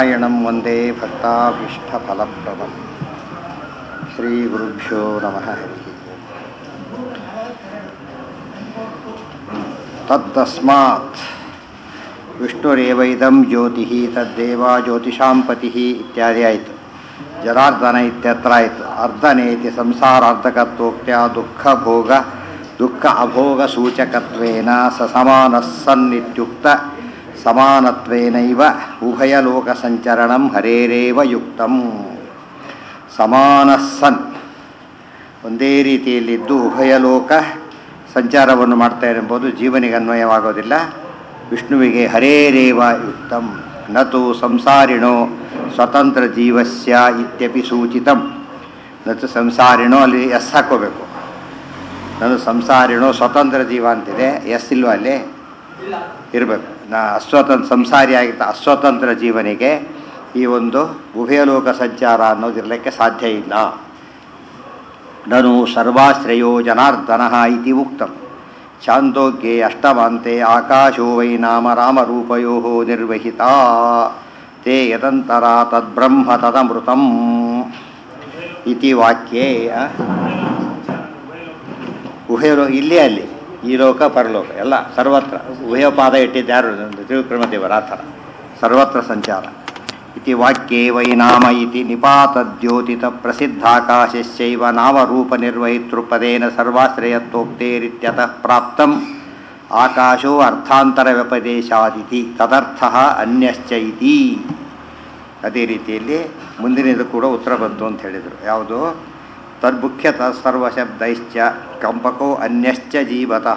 ನಾರಾಯಣಂ ವಂದೇ ಭಕ್ತಾಭೀಷ್ಟಫಲಪ್ರದಂ ಶ್ರೀಗುರುಭ್ಯೋ ನಮಃ ಹರಿ ತತ್ತಸ್ಮಾತ್ ವಿಷ್ಣುರೇವೈದಂ ಜ್ಯೋತಿ ತದ್ದೇವ ಜ್ಯೋತಿಷಾಂ ಪತಿ ಇತ್ಯಾದಿ ಆಯಿತು ಜನಾರ್ದನ ಇತ್ಯತ್ರ ಆಯಿತು ಅರ್ಧನೇತಿ ಸಂಸಾರಾರ್ಧಕತ್ವೋಕ್ತ್ಯ ದುಃಖ ಭೋಗ ದುಃಖ ಅಭೋಗ ಸೂಚಕತ್ವೇನ ಸ ಸಮಾನಸ್ಸನ್ನಿತ್ಯುಕ್ತ ಸಮಾನತ್ವೇನೈವ ಉಭಯಲೋಕ ಸಂಚರಣಂ ಹರೇರೇವ ಯುಕ್ತಂ ಸಮಾನಸ್ಸನ್ ಒಂದೇ ರೀತಿಯಲ್ಲಿದ್ದು ಉಭಯಲೋಕ ಸಂಚಾರವನ್ನು ಮಾಡ್ತಾರೆ ಎಂಬುದು ಜೀವನಿಗೆ ಅನ್ವಯವಾಗೋದಿಲ್ಲ ವಿಷ್ಣುವಿಗೆ ಹರೇರೇವ ಯುಕ್ತಂ ನತು ಸಂಸಾರಿಣೋ ಸ್ವತಂತ್ರ ಜೀವಸ್ಯ ಇತ್ಯಪಿ ಸೂಚಿತಂ ನತು ಸಂಸಾರಿಣೋ ಅಲ್ಲಿ ಎಸ್ ಹಾಕೋಬೇಕು ನಾನು ಸಂಸಾರಿಣೋ ಸ್ವತಂತ್ರ ಜೀವ ಅಂತಿದೆ ಎಸ್ ಇಲ್ವಾ ಅಲ್ಲಿ ಇರಬೇಕು ನಾ ಅಸ್ವತಂತ್ರ ಸಂಸಾರಿ ಆಗಿದ್ದ ಅಸ್ವತಂತ್ರ ಜೀವನಿಗೆ ಈ ಒಂದು ಉಭಯಲೋಕ ಸಂಚಾರ ಅನ್ನೋದಿರಲಿಕ್ಕೆ ಸಾಧ್ಯ ಇಲ್ಲ ನನು ಸರ್ವಾಶ್ರಯೋ ಜನಾರ್ದನ ಇತಿ ಉಕ್ತಂ ಚಾಂದೋಗ್ಯೆ ಅಷ್ಟಮಾಂತೆ ಆಕಾಶೋ ವೈ ನಾಮ ರಾಮರೂಪಯೋ ನಿರ್ವಹಿತ ತೇ ಯದಂತರ ತದ್ಬ್ರಹ್ಮ ತದಮೃತಂ ಇತಿ ವಾಕ್ಯೇ ಉಭಯಲೋಕ ಇಲ್ಲೇ ಅಲ್ಲಿ ಈ ಲೋಕ ಪರಲೋಕ ಎಲ್ಲ ಸರ್ವತ್ರ ಉಭಯಪಾದ ಇಟ್ಟಿದ್ದಾರು ತ್ರಿವಿಕ್ರಮ ದೇವರ ಆ ಥರ ಸರ್ವತ್ರ ಸಂಚಾರ ಇತಿ ವಾಕ್ಯೇ ವೈ ನಾಮ ಇತಿ ನಿಪಾತದ್ಯೋತಿತ ಪ್ರಸಿದ್ಧಾಕಾಶಸ್ಯೈವ ನಾಮರೂಪ ನಿರ್ವಹಿತೃಪದೇನ ಸರ್ವಾಶ್ರಯತ್ವೋಕ್ತೇರಿತ್ಯತಃ ಪ್ರಾಪ್ತಂ ಆಕಾಶೋ ಅರ್ಥಾಂತರ ವ್ಯಪದೇಶಾದಿತಿ ತದರ್ಥ ಅನ್ಯಶ್ಚ ಇತಿ ಅದೇ ರೀತಿಯಲ್ಲಿ ಮುಂದಿನದು ಕೂಡ ಉತ್ತರ ಬಂತು ಅಂತ ಹೇಳಿದರು ಯಾವುದು ತನ್ಮುಖ್ಯತಃ ಸರ್ವಶಬ್ದೈಶ್ಚ ಕಂಪಕೋ ಅನ್ಯಶ್ಚ ಜೀವತಃ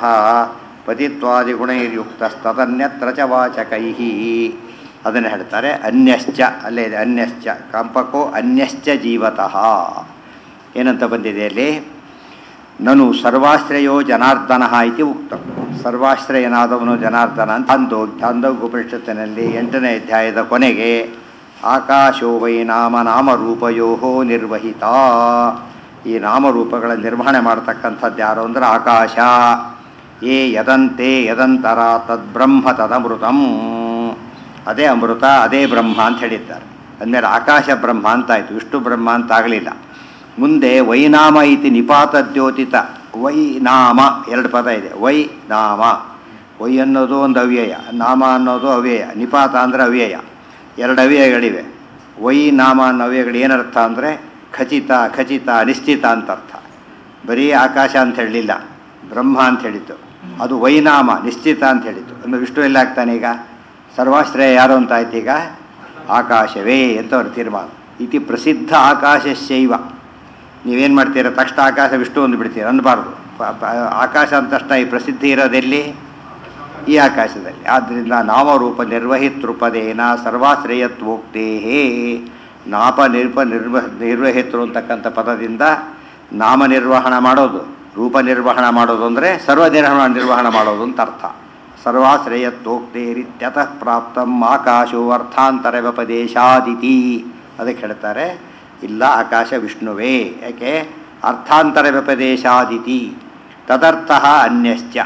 ಪತಿತ್ವಾದಿಗುಣೈರ್ಯುಕ್ತಸ್ತದನ್ಯತ್ರ ಚ ವಾಚಕೈ ಅದನ್ನು ಹೇಳ್ತಾರೆ ಅನ್ಯಶ್ಚ ಅಲ್ಲೇ ಇದೆ ಅನ್ಯಶ್ಚ ಕಂಪಕೋ ಅನ್ಯಶ್ಚ ಜೀವತಃ ಏನಂತ ಬಂದಿದೆ ಅಲ್ಲಿ ನನು ಸರ್ವಾಶ್ರಯೋ ಜನಾರ್ದನ ಇತಿ ಉಕ್ತ ಸರ್ವಾಶ್ರಯನಾದವನು ಜನಾರ್ದನ ಅಂತ ಅಂದು ಛಾಂದೋಪನಿಷತ್ತಿನಲ್ಲಿ ಎಂಟನೇ ಅಧ್ಯಾಯದ ಕೊನೆಗೆ ಆಕಾಶೋ ವೈ ನಾಮ ನಾಮರೂಪಯೋ ನಿರ್ವಹಿತ ಈ ನಾಮರೂಪಗಳ ನಿರ್ವಹಣೆ ಮಾಡ್ತಕ್ಕಂಥದ್ದು ಯಾರು ಅಂದ್ರೆ ಆಕಾಶ ಏ ಯದಂತೆ ಯದಂತರ ತದ್ಬ್ರಹ್ಮ ತದಮೃತಂ ಅದೇ ಅಮೃತ ಅದೇ ಬ್ರಹ್ಮ ಅಂತ ಹೇಳಿದ್ದಾರೆ ಅಂದಮೇಲೆ ಆಕಾಶ ಬ್ರಹ್ಮ ಅಂತಾಯಿತು ವಿಷ್ಣು ಬ್ರಹ್ಮ ಅಂತ ಆಗಲಿಲ್ಲ ಮುಂದೆ ವೈನಾಮ ಇತಿ ನಿಪಾತ ದ್ಯೋತಿತ ವೈ ನಾಮ ಎರಡು ಪದ ಇದೆ ವೈ ನಾಮ ವೈ ಅನ್ನೋದು ಒಂದು ಅವ್ಯಯ ನಾಮ ಅನ್ನೋದು ಅವ್ಯಯ ನಿಪಾತ ಅಂದರೆ ಅವ್ಯಯ ಎರಡು ಅವ್ಯಯಗಳಿವೆ ವೈ ನಾಮ ಅನ್ನೋ ಅವ್ಯಯಗಳು ಏನರ್ಥ ಅಂದರೆ ಖಚಿತ ಖಚಿತ ನಿಶ್ಚಿತ ಅಂತ ಅರ್ಥ ಬರೀ ಆಕಾಶ ಅಂತ ಹೇಳಲಿಲ್ಲ ಬ್ರಹ್ಮ ಅಂತ ಹೇಳಿತು ಅದು ವೈನಾಮ ನಿಶ್ಚಿತ ಅಂತ ಹೇಳಿತು ಅಂದರೆ ವಿಷ್ಣು ಎಲ್ಲ ಆಗ್ತಾನೆ ಈಗ ಸರ್ವಾಶ್ರಯ ಯಾರು ಅಂತ ಆಯ್ತು ಈಗ ಆಕಾಶವೇ ಅಂತ ಅವ್ರ ತೀರ್ಮಾನ ಇತಿ ಪ್ರಸಿದ್ಧ ಆಕಾಶಶೈವ ನೀವೇನು ಮಾಡ್ತೀರ ತಕ್ಷಣ ಆಕಾಶ ವಿಷ್ಣು ಒಂದು ಬಿಡ್ತೀರ ಅನ್ನಬಾರ್ದು ಆಕಾಶ ಅಂತ ತಕ್ಷಣ ಈ ಪ್ರಸಿದ್ಧಿ ಇರೋದೆಲ್ಲಿ ಈ ಆಕಾಶದಲ್ಲಿ ಆದ್ದರಿಂದ ನಾಮರೂಪ ನಿರ್ವಹಿತೃಪದೇನ ಸರ್ವಾಶ್ರಯತ್ವೋಕ್ತೇ ನಾಪ ನಿರ್ಪ ನಿರ್ವ ನಿರ್ವಹಿತರು ಅಂತಕ್ಕಂಥ ಪದದಿಂದ ನಾಮ ನಿರ್ವಹಣ ಮಾಡೋದು ರೂಪ ನಿರ್ವಹಣ ಮಾಡೋದು ಅಂದರೆ ಸರ್ವ ನಿರ್ವಹಣ ನಿರ್ವಹಣ ಮಾಡೋದು ಅಂತ ಅರ್ಥ ಸರ್ವಾಶ್ರಯತ್ವೋಕ್ತೇರಿತ್ಯತಃ ಪ್ರಾಪ್ತಂ ಆಕಾಶೋ ಅರ್ಥಾಂತರ ವ್ಯಪದೇಶಾದಿತಿ ಅದಕ್ಕೆ ಹೇಳ್ತಾರೆ ಇಲ್ಲ ಆಕಾಶ ವಿಷ್ಣುವೇ ಯಾಕೆ ಅರ್ಥಾಂತರ ವ್ಯಪದೇಶಾದಿತಿ ತದರ್ಥ ಅನ್ಯಶ್ಚ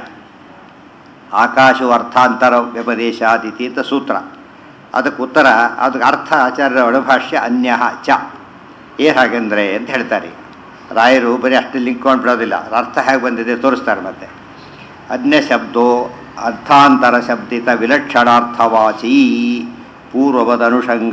ಆಕಾಶು ಅರ್ಥಾಂತರ ವ್ಯಪದೇಶಾದಿತಿ ಅಂತ ಸೂತ್ರ ಅದಕ್ಕೆ ಉತ್ತರ ಅದಕ್ಕೆ ಅರ್ಥ ಆಚಾರ್ಯರ ಒಳಭಾಷ್ಯ ಅನ್ಯ ಚ ಏನು ಹಾಗೆಂದರೆ ಅಂತ ಹೇಳ್ತಾರೆ ರಾಯರು ಬರೀ ಅಷ್ಟು ಲಿಂಕ್ ಬಿಡೋದಿಲ್ಲ ಅರ್ಥ ಹೇಗೆ ಬಂದಿದೆ ತೋರಿಸ್ತಾರೆ ಮತ್ತೆ ಅನ್ಯ ಶಬ್ದೋ ಅರ್ಥಾಂತರ ಶಬ್ದಿತ ವಿಲಕ್ಷಣಾರ್ಥವಾಚಿ ಪೂರ್ವವದನುಷಂಗ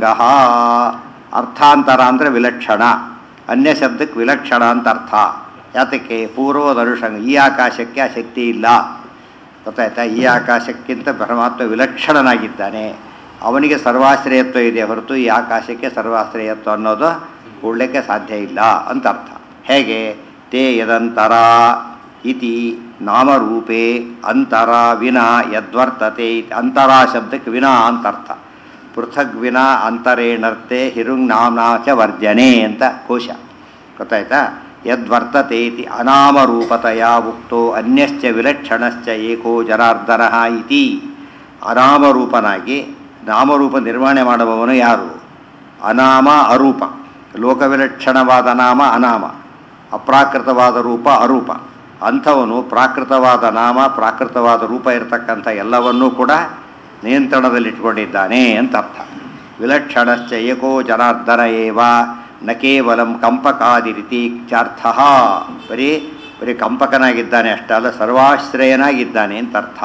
ಅರ್ಥಾಂತರ ಅಂದರೆ ವಿಲಕ್ಷಣ ಅನ್ಯ ಶಬ್ದಕ್ಕೆ ವಿಲಕ್ಷಣ ಅಂತ ಅರ್ಥ ಯಾತಕ್ಕೆ ಪೂರ್ವದ ಅನುಷಂಗ ಈ ಆಕಾಶಕ್ಕೆ ಆ ಶಕ್ತಿ ಇಲ್ಲ ಗೊತ್ತಾಯ್ತಾ ಈ ಆಕಾಶಕ್ಕಿಂತ ಪರಮಾತ್ಮ ವಿಲಕ್ಷಣನಾಗಿದ್ದಾನೆ ಅವನಿಗೆ ಸರ್ವಾಶ್ರಯತ್ವ ಇದೆ ಹೊರತು ಈ ಆಕಾಶಕ್ಕೆ ಸರ್ವಾಶ್ರಯತ್ವ ಅನ್ನೋದು ಕೊಡಲಿಕ್ಕೆ ಸಾಧ್ಯ ಇಲ್ಲ ಅಂತ ಅರ್ಥ ಹೇಗೆ ತೇ ಯದಂತರ ಇತಿ ನಾಮರೂಪೇ ಅಂತರ ವಿನ ಯದ್ವರ್ತತೆ ಅಂತರ ಶಬ್ದಕ್ಕೆ ವಿನ ಅಂತ ಅರ್ಥ ಪೃಥಗ್ ವಿನ ಅಂತರೇಣರ್ತೆ ಹಿರುಂಗ್ ನಾಮ್ನಾ ಚ ವರ್ಜನೆ ಅಂತ ಕೋಶ ಗೊತ್ತಾಯ್ತಾ ಯದ್ವರ್ತತೆ ಇತಿ ಅನಾಮರೂಪತೆಯ ಉಕ್ತೋ ಅನ್ಯಶ್ಚ ವಿಲಕ್ಷಣಶ್ಚ ಏಕೋ ಜನಾರ್ದನ ಇತಿ ಅನಾಮರೂಪನಾಗಿ ನಾಮರೂಪ ನಿರ್ವಹಣೆ ಮಾಡುವವನು ಯಾರು ಅನಾಮ ಅರೂಪ ಲೋಕವಿಲಕ್ಷಣವಾದ ನಾಮ ಅನಾಮ ಅಪ್ರಾಕೃತವಾದ ರೂಪ ಅರೂಪ ಅಂಥವನು ಪ್ರಾಕೃತವಾದ ನಾಮ ಪ್ರಾಕೃತವಾದ ರೂಪ ಇರತಕ್ಕಂಥ ಎಲ್ಲವನ್ನೂ ಕೂಡ ನಿಯಂತ್ರಣದಲ್ಲಿಟ್ಕೊಂಡಿದ್ದಾನೆ ಅಂತ ಅರ್ಥ ವಿಲಕ್ಷಣಶ್ಚ ಏಕೋ ಜನಾರ್ದನ ಏವ ನ ಕೇವಲಂ ಕಂಪಕಾದಿರಿತಿ ಚಾರ್ಥ ಬರೀ ಬರೀ ಕಂಪಕನಾಗಿದ್ದಾನೆ ಅಷ್ಟಲ್ಲ ಸರ್ವಾಶ್ರಯನಾಗಿದ್ದಾನೆ ಅಂತ ಅರ್ಥ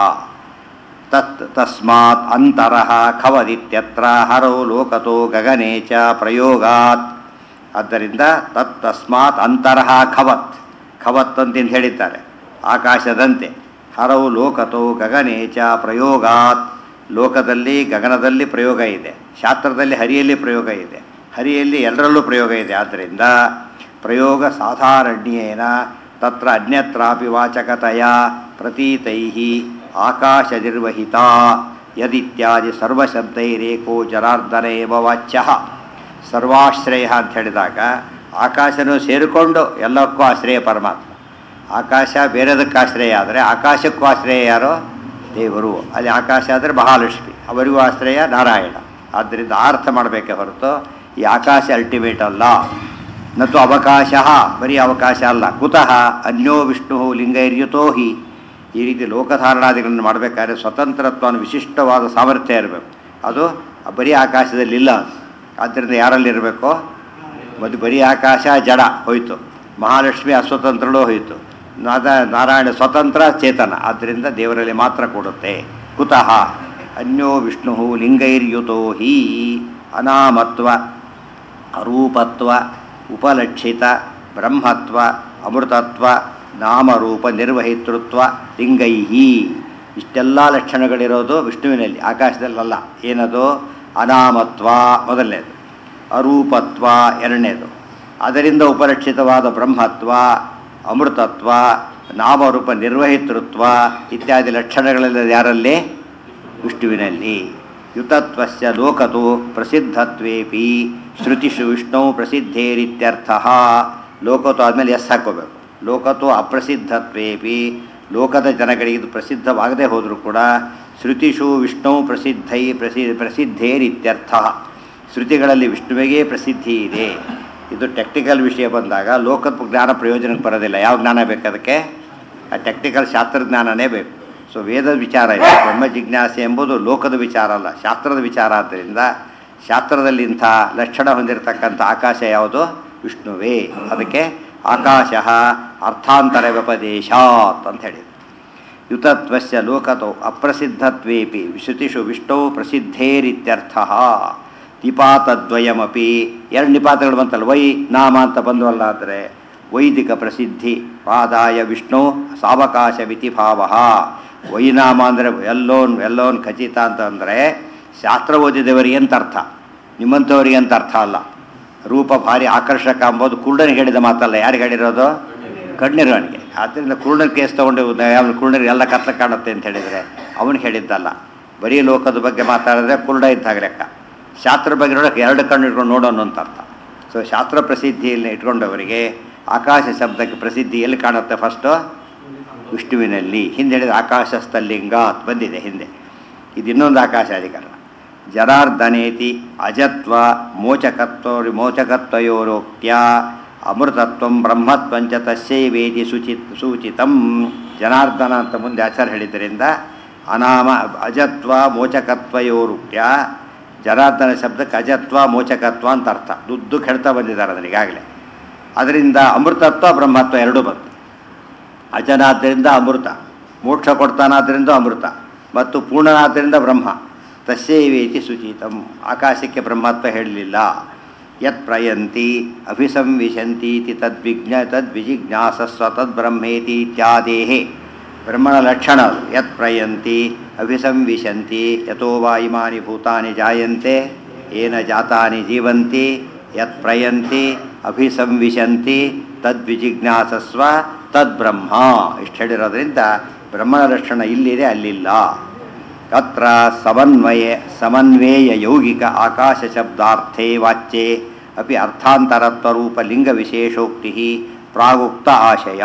ತತ್ ತಸ್ಮಾತ್ ಅಂತರಃ ಖವದಿತ್ಯತ್ರ ಹರೌ ಲೋಕತೋ ಗಗನೆ ಚ ಪ್ರಯೋಗಾತ್ ಆದ್ದರಿಂದ ತತ್ ತಸ್ಮಾತ್ ಅಂತರಃ ಖವತ್ ಖವತ್ ಅಂತ ಹೇಳಿದ್ದಾರೆ ಆಕಾಶದಂತೆ ಹರವು ಲೋಕತೋ ಗಗನೆ ಚ ಪ್ರಯೋಗಾತ್ ಲೋಕದಲ್ಲಿ ಗಗನದಲ್ಲಿ ಪ್ರಯೋಗ ಇದೆ ಶಾಸ್ತ್ರದಲ್ಲಿ ಹರಿಯಲ್ಲಿ ಪ್ರಯೋಗ ಇದೆ ಹರಿಯಲ್ಲಿ ಎಲ್ಲರಲ್ಲೂ ಪ್ರಯೋಗ ಇದೆ ಆದ್ದರಿಂದ ಪ್ರಯೋಗ ಸಾಧಾರಣ್ಯೇನ ತತ್ರ ಅನ್ಯತ್ರಾಪಿ ವಾಚಕತೆಯ ಪ್ರತೀತೈ ಆಕಾಶ ನಿರ್ವಹಿತ ಯದಿತ್ಯಾದಿ ಸರ್ವಶಬ್ದೈರೇಕೋ ಜನಾರ್ದನ ಏವ ವಾಚ್ಯ ಸರ್ವಾಶ್ರಯ ಅಂತ ಹೇಳಿದಾಗ ಆಕಾಶನೂ ಸೇರಿಕೊಂಡು ಎಲ್ಲಕ್ಕೂ ಆಶ್ರಯ ಪರಮಾತ್ಮ ಆಕಾಶ ಬೇರೆದಕ್ಕೆ ಆಶ್ರಯ ಆದರೆ ಆಕಾಶಕ್ಕೂ ಆಶ್ರಯ ಯಾರೋ ದೇವರು ಅಲ್ಲಿ ಆಕಾಶ ಆದರೆ ಮಹಾಲಕ್ಷ್ಮಿ ಅವರಿಗೂ ಆಶ್ರಯ ನಾರಾಯಣ ಆದ್ದರಿಂದ ಆ ಅರ್ಥ ಮಾಡಬೇಕೆ ಹೊರತು ಈ ಆಕಾಶ ಅಲ್ಟಿಮೇಟ್ ಅಲ್ಲ ನತು ಅವಕಾಶ ಬರೀ ಅವಕಾಶ ಅಲ್ಲ ಕುತಃ ಅನ್ಯೋ ವಿಷ್ಣು ಲಿಂಗೈರ್ಯುತೋ ಹಿ ಈ ರೀತಿ ಲೋಕಧಾರಣಾದಿಗಳನ್ನು ಮಾಡಬೇಕಾದ್ರೆ ಸ್ವತಂತ್ರತ್ವವನ್ನು ವಿಶಿಷ್ಟವಾದ ಸಾಮರ್ಥ್ಯ ಇರಬೇಕು ಅದು ಬರೀ ಆಕಾಶದಲ್ಲಿಲ್ಲ ಆದ್ದರಿಂದ ಯಾರಲ್ಲಿರಬೇಕು ಮತ್ತು ಬರೀ ಆಕಾಶ ಜಡ ಹೋಯಿತು ಮಹಾಲಕ್ಷ್ಮಿ ಅಸ್ವತಂತ್ರಳೂ ಹೋಯಿತು ನಾದ ನಾರಾಯಣ ಸ್ವತಂತ್ರ ಚೇತನ ಆದ್ದರಿಂದ ದೇವರಲ್ಲಿ ಮಾತ್ರ ಕೊಡುತ್ತೆ ಕುತಃ ಅನ್ಯೋ ವಿಷ್ಣು ಲಿಂಗೈರ್ಯುತೋ ಹಿ ಅನಾಮತ್ವ ಅರೂಪತ್ವ ಉಪಲಕ್ಷಿತ ಬ್ರಹ್ಮತ್ವ ಅಮೃತತ್ವ ನಾಮರೂಪ ನಿರ್ವಹಿತೃತ್ವ ಲಿಂಗೈಹಿ ಇಷ್ಟೆಲ್ಲ ಲಕ್ಷಣಗಳಿರೋದು ವಿಷ್ಣುವಿನಲ್ಲಿ ಆಕಾಶದಲ್ಲಲ್ಲ ಏನದು ಅನಾಮತ್ವ ಮೊದಲನೇದು ಅರೂಪತ್ವ ಎರಡನೇದು ಅದರಿಂದ ಉಪಲಕ್ಷಿತವಾದ ಬ್ರಹ್ಮತ್ವ ಅಮೃತತ್ವ ನಾಮರೂಪ ನಿರ್ವಹಿತೃತ್ವ ಇತ್ಯಾದಿ ಲಕ್ಷಣಗಳೆಲ್ಲ ಯಾರಲ್ಲಿ ವಿಷ್ಣುವಿನಲ್ಲಿ ಯುತತ್ವಸ್ಯ ಲೋಕತು ಪ್ರಸಿದ್ಧತ್ವೇಪಿ ಶ್ರುತಿಷು ವಿಷ್ಣು ಪ್ರಸಿದ್ಧೇರಿತ್ಯರ್ಥ ಲೋಕತು ಆದಮೇಲೆ ಎಸ್ ಹಾಕೋಬೇಕು ಲೋಕತು ಅಪ್ರಸಿದ್ಧತ್ವೇಪಿ ಲೋಕದ ಜನಗಳಿಗೆ ಇದು ಪ್ರಸಿದ್ಧವಾಗದೇ ಹೋದರೂ ಕೂಡ ಶ್ರುತಿಷು ವಿಷ್ಣು ಪ್ರಸಿದ್ಧೈ ಪ್ರಸಿ ಪ್ರಸಿದ್ಧೇರಿತ್ಯರ್ಥ ಶ್ರುತಿಗಳಲ್ಲಿ ವಿಷ್ಣುವಿಗೆ ಪ್ರಸಿದ್ಧಿ ಇದೆ ಇದು ಟೆಕ್ನಿಕಲ್ ವಿಷಯ ಬಂದಾಗ ಲೋಕದ ಜ್ಞಾನ ಪ್ರಯೋಜನಕ್ಕೆ ಬರೋದಿಲ್ಲ ಯಾವ ಜ್ಞಾನ ಬೇಕು ಅದಕ್ಕೆ ಆ ಟೆಕ್ನಿಕಲ್ ಶಾಸ್ತ್ರಜ್ಞಾನನೇ ಬೇಕು ಸೊ ವೇದದ ವಿಚಾರ ಇದೆ ಬ್ರಹ್ಮ ಜಿಜ್ಞಾಸೆ ಎಂಬುದು ಲೋಕದ ವಿಚಾರ ಅಲ್ಲ ಶಾಸ್ತ್ರದ ವಿಚಾರ ಆದ್ದರಿಂದ ಶಾಸ್ತ್ರದಲ್ಲಿ ಇಂಥ ಲಕ್ಷಣ ಹೊಂದಿರತಕ್ಕಂಥ ಆಕಾಶ ಯಾವುದು ವಿಷ್ಣುವೇ ಅದಕ್ಕೆ ಆಕಾಶ ಅರ್ಥಾಂತರ ವ್ಯಪದೇಶಾತ್ ಅಂತ ಹೇಳಿದ್ರು ಯುತತ್ವಸ್ಯ ಲೋಕತೋ ಅಪ್ರಸಿದ್ಧತ್ವೇಪಿ ಶ್ರುತಿಷು ವಿಷ್ಣು ಪ್ರಸಿದ್ಧೇರಿತ್ಯರ್ಥ ನಿಪಾತದ್ವಯಮಪಿ ಎರಡು ನಿಪಾತಗಳು ಬಂತಲ್ಲ ವೈ ನಾಮ ಅಂತ ಬಂದವಲ್ಲ ಆದರೆ ವೈದಿಕ ಪ್ರಸಿದ್ಧಿ ಪಾದಾಯ ವಿಷ್ಣು ಸಾವಕಾಶ ಭಾವ ವೈನಾಮ ಅಂದರೆ ಎಲ್ಲೋನ್ ಎಲ್ಲೋನ್ ಖಚಿತ ಅಂತಂದರೆ ಶಾಸ್ತ್ರ ಓದಿದವರಿಗೆ ಅಂತ ಅರ್ಥ ನಿಮ್ಮಂಥವರಿಗೆ ಅಂತ ಅರ್ಥ ಅಲ್ಲ ರೂಪ ಭಾರಿ ಆಕರ್ಷಕ ಅಂಬೋದು ಕುರುಡನಿಗೆ ಹೇಳಿದ ಮಾತಲ್ಲ ಯಾರಿಗೆ ಹೇಳಿರೋದು ಕಣ್ಣಿರೋನಿಗೆ ಆದ್ದರಿಂದ ಕುರುಡನ ಕೇಸ್ ತೊಗೊಂಡು ಅವನು ಕುರುಡನಿಗೆ ಎಲ್ಲ ಕತ್ಲ ಕಾಣುತ್ತೆ ಅಂತ ಹೇಳಿದರೆ ಅವನಿಗೆ ಹೇಳಿದ್ದಲ್ಲ ಬರೀ ಲೋಕದ ಬಗ್ಗೆ ಮಾತಾಡಿದ್ರೆ ಕುರುಡ ಇದ್ದಾಗ ಲೆಕ್ಕ ಶಾಸ್ತ್ರ ಬಗ್ಗೆ ನೋಡೋಕೆ ಎರಡು ಕಣ್ಣು ಇಟ್ಕೊಂಡು ನೋಡೋಣ ಅಂತ ಅರ್ಥ ಸೊ ಶಾಸ್ತ್ರ ಪ್ರಸಿದ್ಧಿಯಲ್ಲಿ ಇಟ್ಕೊಂಡವರಿಗೆ ಆಕಾಶ ಶಬ್ದಕ್ಕೆ ಪ್ರಸಿದ್ಧಿ ಎಲ್ಲಿ ಕಾಣುತ್ತೆ ಫಸ್ಟು ವಿಷ್ಣುವಿನಲ್ಲಿ ಹಿಂದೆ ಹೇಳಿದ ಆಕಾಶಸ್ಥಲಿಂಗ ಅಂತ ಬಂದಿದೆ ಹಿಂದೆ ಇದು ಇನ್ನೊಂದು ಆಕಾಶ ಅಧಿಕಾರ ಜನಾರ್ದನೇತಿ ಅಜತ್ವ ಮೋಚಕತ್ವ ಮೋಚಕತ್ವಯೋರೋಕ್ತ್ಯ ಅಮೃತತ್ವ ಬ್ರಹ್ಮತ್ವಂಚ ತಸ್ಯೈವೇದಿ ಸೂಚಿತ್ ಸೂಚಿತಂ ಜನಾರ್ದನ ಅಂತ ಮುಂದೆ ಆಚಾರ್ಯ ಹೇಳಿದ್ದರಿಂದ ಅನಾಮ ಅಜತ್ವ ಮೋಚಕತ್ವಯೋರುಕ್ತ್ಯ ಜನಾರ್ದನ ಶಬ್ದಕ್ಕೆ ಅಜತ್ವ ಮೋಚಕತ್ವ ಅಂತ ಅರ್ಥ ದುಡ್ಡು ಕೆಡ್ತಾ ಬಂದಿದ್ದಾರೆ ಅದನ್ನು ಈಗಾಗಲೇ ಅದರಿಂದ ಅಮೃತತ್ವ ಬ್ರಹ್ಮತ್ವ ಎರಡೂ ಬಂತು ಅಜನಾದ್ದರಿಂದ ಅಮೃತ ಮೋಕ್ಷ ಕೊಡ್ತಾನಾದ್ದರಿಂದ ಅಮೃತ ಮತ್ತು ಪೂರ್ಣನಾದ್ದರಿಂದ ಬ್ರಹ್ಮ ತಸ್ಯೈವೇತಿ ಸುಚಿತಂ ಆಕಾಶಕ್ಕೆ ಬ್ರಹ್ಮತ್ವ ಹೇಳಲಿಲ್ಲ ಯತ್ ಪ್ರಯಂತಿ ಅಭಿಸಂವಿಶಂತೀತಿ ತದ್ವಿಜ್ಞ ತದ್ವಿಜಿಜ್ಞಾಸಸ್ವ ತದ್ಬ್ರಹ್ಮೇತಿ ಇತ್ಯಾದೇಹೇ ಬ್ರಹ್ಮಣ ಲಕ್ಷಣ ಅದು. ಯತ್ ಪ್ರಯಂತಿ ಅಭಿಸಂವಿಶಂತಿ ಯಥೋ ವಾ ಇಮಾನಿ ಭೂತಾನಿ ಜಾಯಂತೆ ಏನ ಜಾತಾನಿ ಜೀವಂತಿ ಯತ್ ಪ್ರಯಂತಿ ಅಭಿಸಂವಿಶಂತಿ ತದ್ವಿಜಿಜ್ಞಾಸಸ್ವ ತದ್ಬ್ರಹ್ಮ ಇಷ್ಟು ಹೇಳಿರೋದ್ರಿಂದ ಬ್ರಹ್ಮಣ ಲಕ್ಷಣ ಇಲ್ಲಿದೆ ಅಲ್ಲಿಲ್ಲ ಅತ್ರ ಸಮನ್ವಯ ಸಮನ್ವೇಯ ಯೌಗಿಕ ಆಕಾಶ ಶಬ್ದಾರ್ಥೇ ವಾಚ್ಯೆ ಅಪಿ ಅರ್ಥಾಂತರತ್ವರೂಪ ಲಿಂಗ ವಿಶೇಷೋಕ್ತಿ ಪ್ರಾಗುಕ್ತ ಆಶಯ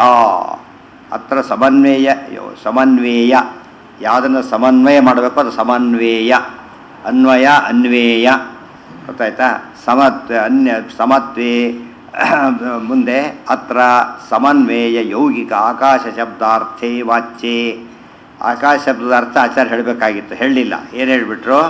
ಅತ್ರ ಸಮನ್ವಯ ಯೋ- ಸಮನ್ವೇಯ ಯಾವುದನ್ನು ಸಮನ್ವಯ ಮಾಡಬೇಕು ಅದು ಸಮನ್ವೇಯ ಅನ್ವಯ ಅನ್ವೇಯ ಗೊತ್ತಾಯ್ತಾ ಸಮತ್ವ ಅನ್ಯ ಸಮತ್ವೇ ಮುಂದೆ ಅತ್ರ ಸಮನ್ವೇಯ ಯೌಗಿಕ ಆಕಾಶ ಶಬ್ದಾರ್ಥೇ ವಾಚ್ಯೆ ಆಕಾಶ ಶಬ್ದದ ಅರ್ಥ ಆಚಾರ್ಯ ಹೇಳಬೇಕಾಗಿತ್ತು ಹೇಳಲಿಲ್ಲ ಏನು ಹೇಳಿಬಿಟ್ರು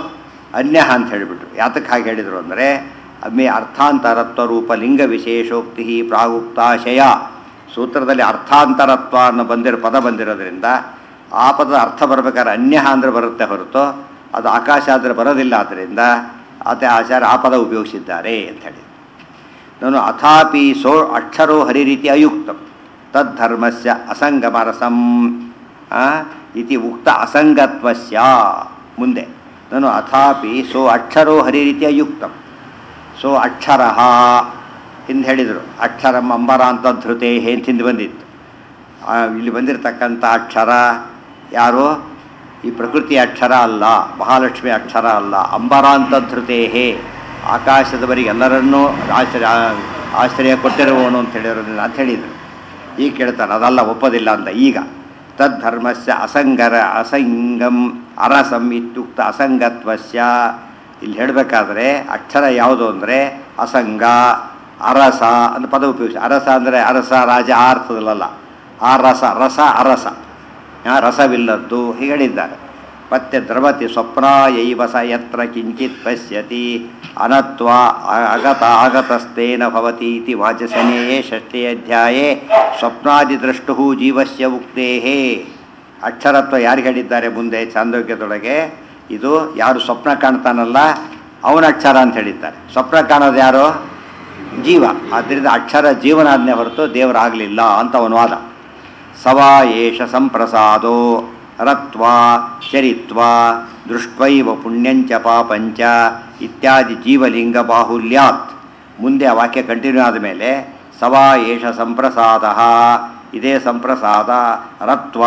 ಅನ್ಯ ಅಂತ ಹೇಳಿಬಿಟ್ರು ಯಾತಕ್ಕೆ ಹಾಗೆ ಹೇಳಿದರು ಅಂದರೆ ಮೇ ಅರ್ಥಾಂತರತ್ವ ರೂಪ ಲಿಂಗ ವಿಶೇಷೋಕ್ತಿ ಪ್ರಾಗುಕ್ತಾಶಯ ಸೂತ್ರದಲ್ಲಿ ಅರ್ಥಾಂತರತ್ವ ಅನ್ನೋ ಬಂದಿರೋ ಪದ ಬಂದಿರೋದ್ರಿಂದ ಆ ಪದದ ಅರ್ಥ ಬರ್ಬೇಕಾದ್ರೆ ಅನ್ಯ ಅಂದರೆ ಬರುತ್ತೆ ಹೊರತು ಅದು ಆಕಾಶ ಆದರೆ ಬರೋದಿಲ್ಲ ಆದ್ದರಿಂದ ಅದೇ ಆಚಾರ್ಯ ಆ ಪದ ಉಪಯೋಗಿಸಿದ್ದಾರೆ ಅಂತ ಹೇಳಿ ನಾನು ಅಥಾಪಿ ಸೋ ಅಕ್ಷರೋ ಹರಿರೀತಿ ಅಯುಕ್ತಂ ತದ್ಧರ್ಮಸ್ಯ ಅಸಂಗಮರಸಂ ಆ, ಇತಿ ಉಕ್ತ ಅಸಂಗತ್ವಸ್ಯ ಮುಂದೆ ನಾನು ಅಥಾಪಿ ಸೋ ಅಕ್ಷರೋ ಹರಿರೀತಿ ಅಯುಕ್ತಂ ಸೊ ಅಕ್ಷರ ಹಿಂದೆ ಹೇಳಿದರು ಅಕ್ಷರಂ ಅಂಬರ ಅಂತ ಧೃತೆ ಅಂತ ಹಿಂದೆ ಬಂದಿತ್ತು ಆ, ಇಲ್ಲಿ ಬಂದಿರತಕ್ಕಂಥ ಅಕ್ಷರ ಯಾರು ಈ ಪ್ರಕೃತಿ ಅಕ್ಷರ ಅಲ್ಲ ಮಹಾಲಕ್ಷ್ಮಿ ಅಕ್ಷರ ಅಲ್ಲ ಅಂಬರಾಂತ ಧೃತೇಹೇ ಆಕಾಶದವರಿಗೆ ಎಲ್ಲರನ್ನೂ ಆಶ್ರಯ ಆಶ್ರಯ ಕೊಟ್ಟಿರುವವನು ಅಂತ ಹೇಳಿರೋದ್ರಿಂದ ಅಂತ ಹೇಳಿದರು ಈಗ ಕೇಳ್ತಾನೆ ಅದಲ್ಲ ಒಪ್ಪೋದಿಲ್ಲ ಅಂತ ಈಗ ತದ್ಧರ್ಮಸ್ಯ ಅಸಂಗರ ಅಸಂಗಂ ಅರಸಂ ಇತ್ಯುಕ್ತ ಅಸಂಗತ್ವಸ್ಯ ಇಲ್ಲಿ ಹೇಳಬೇಕಾದ್ರೆ ಅಕ್ಷರ ಯಾವುದು ಅಂದರೆ ಅಸಂಗ ಅರಸ ಅಂತ ಪದ ಉಪಯೋಗಿಸಿ ಅರಸ ಅಂದರೆ ಅರಸ ರಾಜ ಆ ಅರ್ಥದಲ್ಲ ಆ ರಸ ರಸ ಅರಸ ಆ ರಸವಿಲ್ಲದ್ದು ಹೀಗೆ ಹೇಳಿದ್ದಾರೆ ಮತ್ತೆ ದ್ರವತಿ ಸ್ವಪ್ನ ಯೈವಸ ಯತ್ರ ಕಿಂಚಿತ್ ಪಶ್ಯತಿ ಅನತ್ವ ಅ- ಅಗತ ಆಗತಸ್ತೇನ ಭವತಿ ಇತಿ ವಾಚಸನೇಯೇ ಷಷ್ಠೇ ಅಧ್ಯಾಯೇ ಸ್ವಪ್ನಾದಿದೃಷ್ಟು ಜೀವಸ್ಯ ಉಕ್ತೇಹೇ ಅಕ್ಷರತ್ವ ಯಾರು ಹೇಳಿದ್ದಾರೆ ಮುಂದೆ ಚಾಂದೋಗ್ಯದೊಳಗೆ ಇದು ಯಾರು ಸ್ವಪ್ನ ಕಾಣ್ತಾನಲ್ಲ ಅವನ ಅಕ್ಷರ ಅಂತ ಹೇಳಿದ್ದಾರೆ ಸ್ವಪ್ನ ಕಾಣೋದು ಯಾರು ಜೀವ ಆದ್ದರಿಂದ ಅಕ್ಷರ ಜೀವನಾಜ್ಞೆ ಹೊರತು ದೇವರಾಗಲಿಲ್ಲ ಅಂತ ಅವನ ವಾದ ಸವಾ ಏಷ ಸಂಪ್ರಸಾದೋ ರತ್ವ ಚರಿತ್ವ ದೃಷ್ಟ್ವೈವ ಪುಣ್ಯಂಚ ಪಾಪಂಚ ಇತ್ಯಾದಿ ಜೀವಲಿಂಗ ಬಾಹುಲ್ಯಾತ್ ಮುಂದೆ ಆ ವಾಕ್ಯ ಕಂಟಿನ್ಯೂ ಆದಮೇಲೆ ಸವಾ ಏಷ ಸಂಪ್ರಸಾದ ಇದೇ ಸಂಪ್ರಸಾದ ರತ್ವ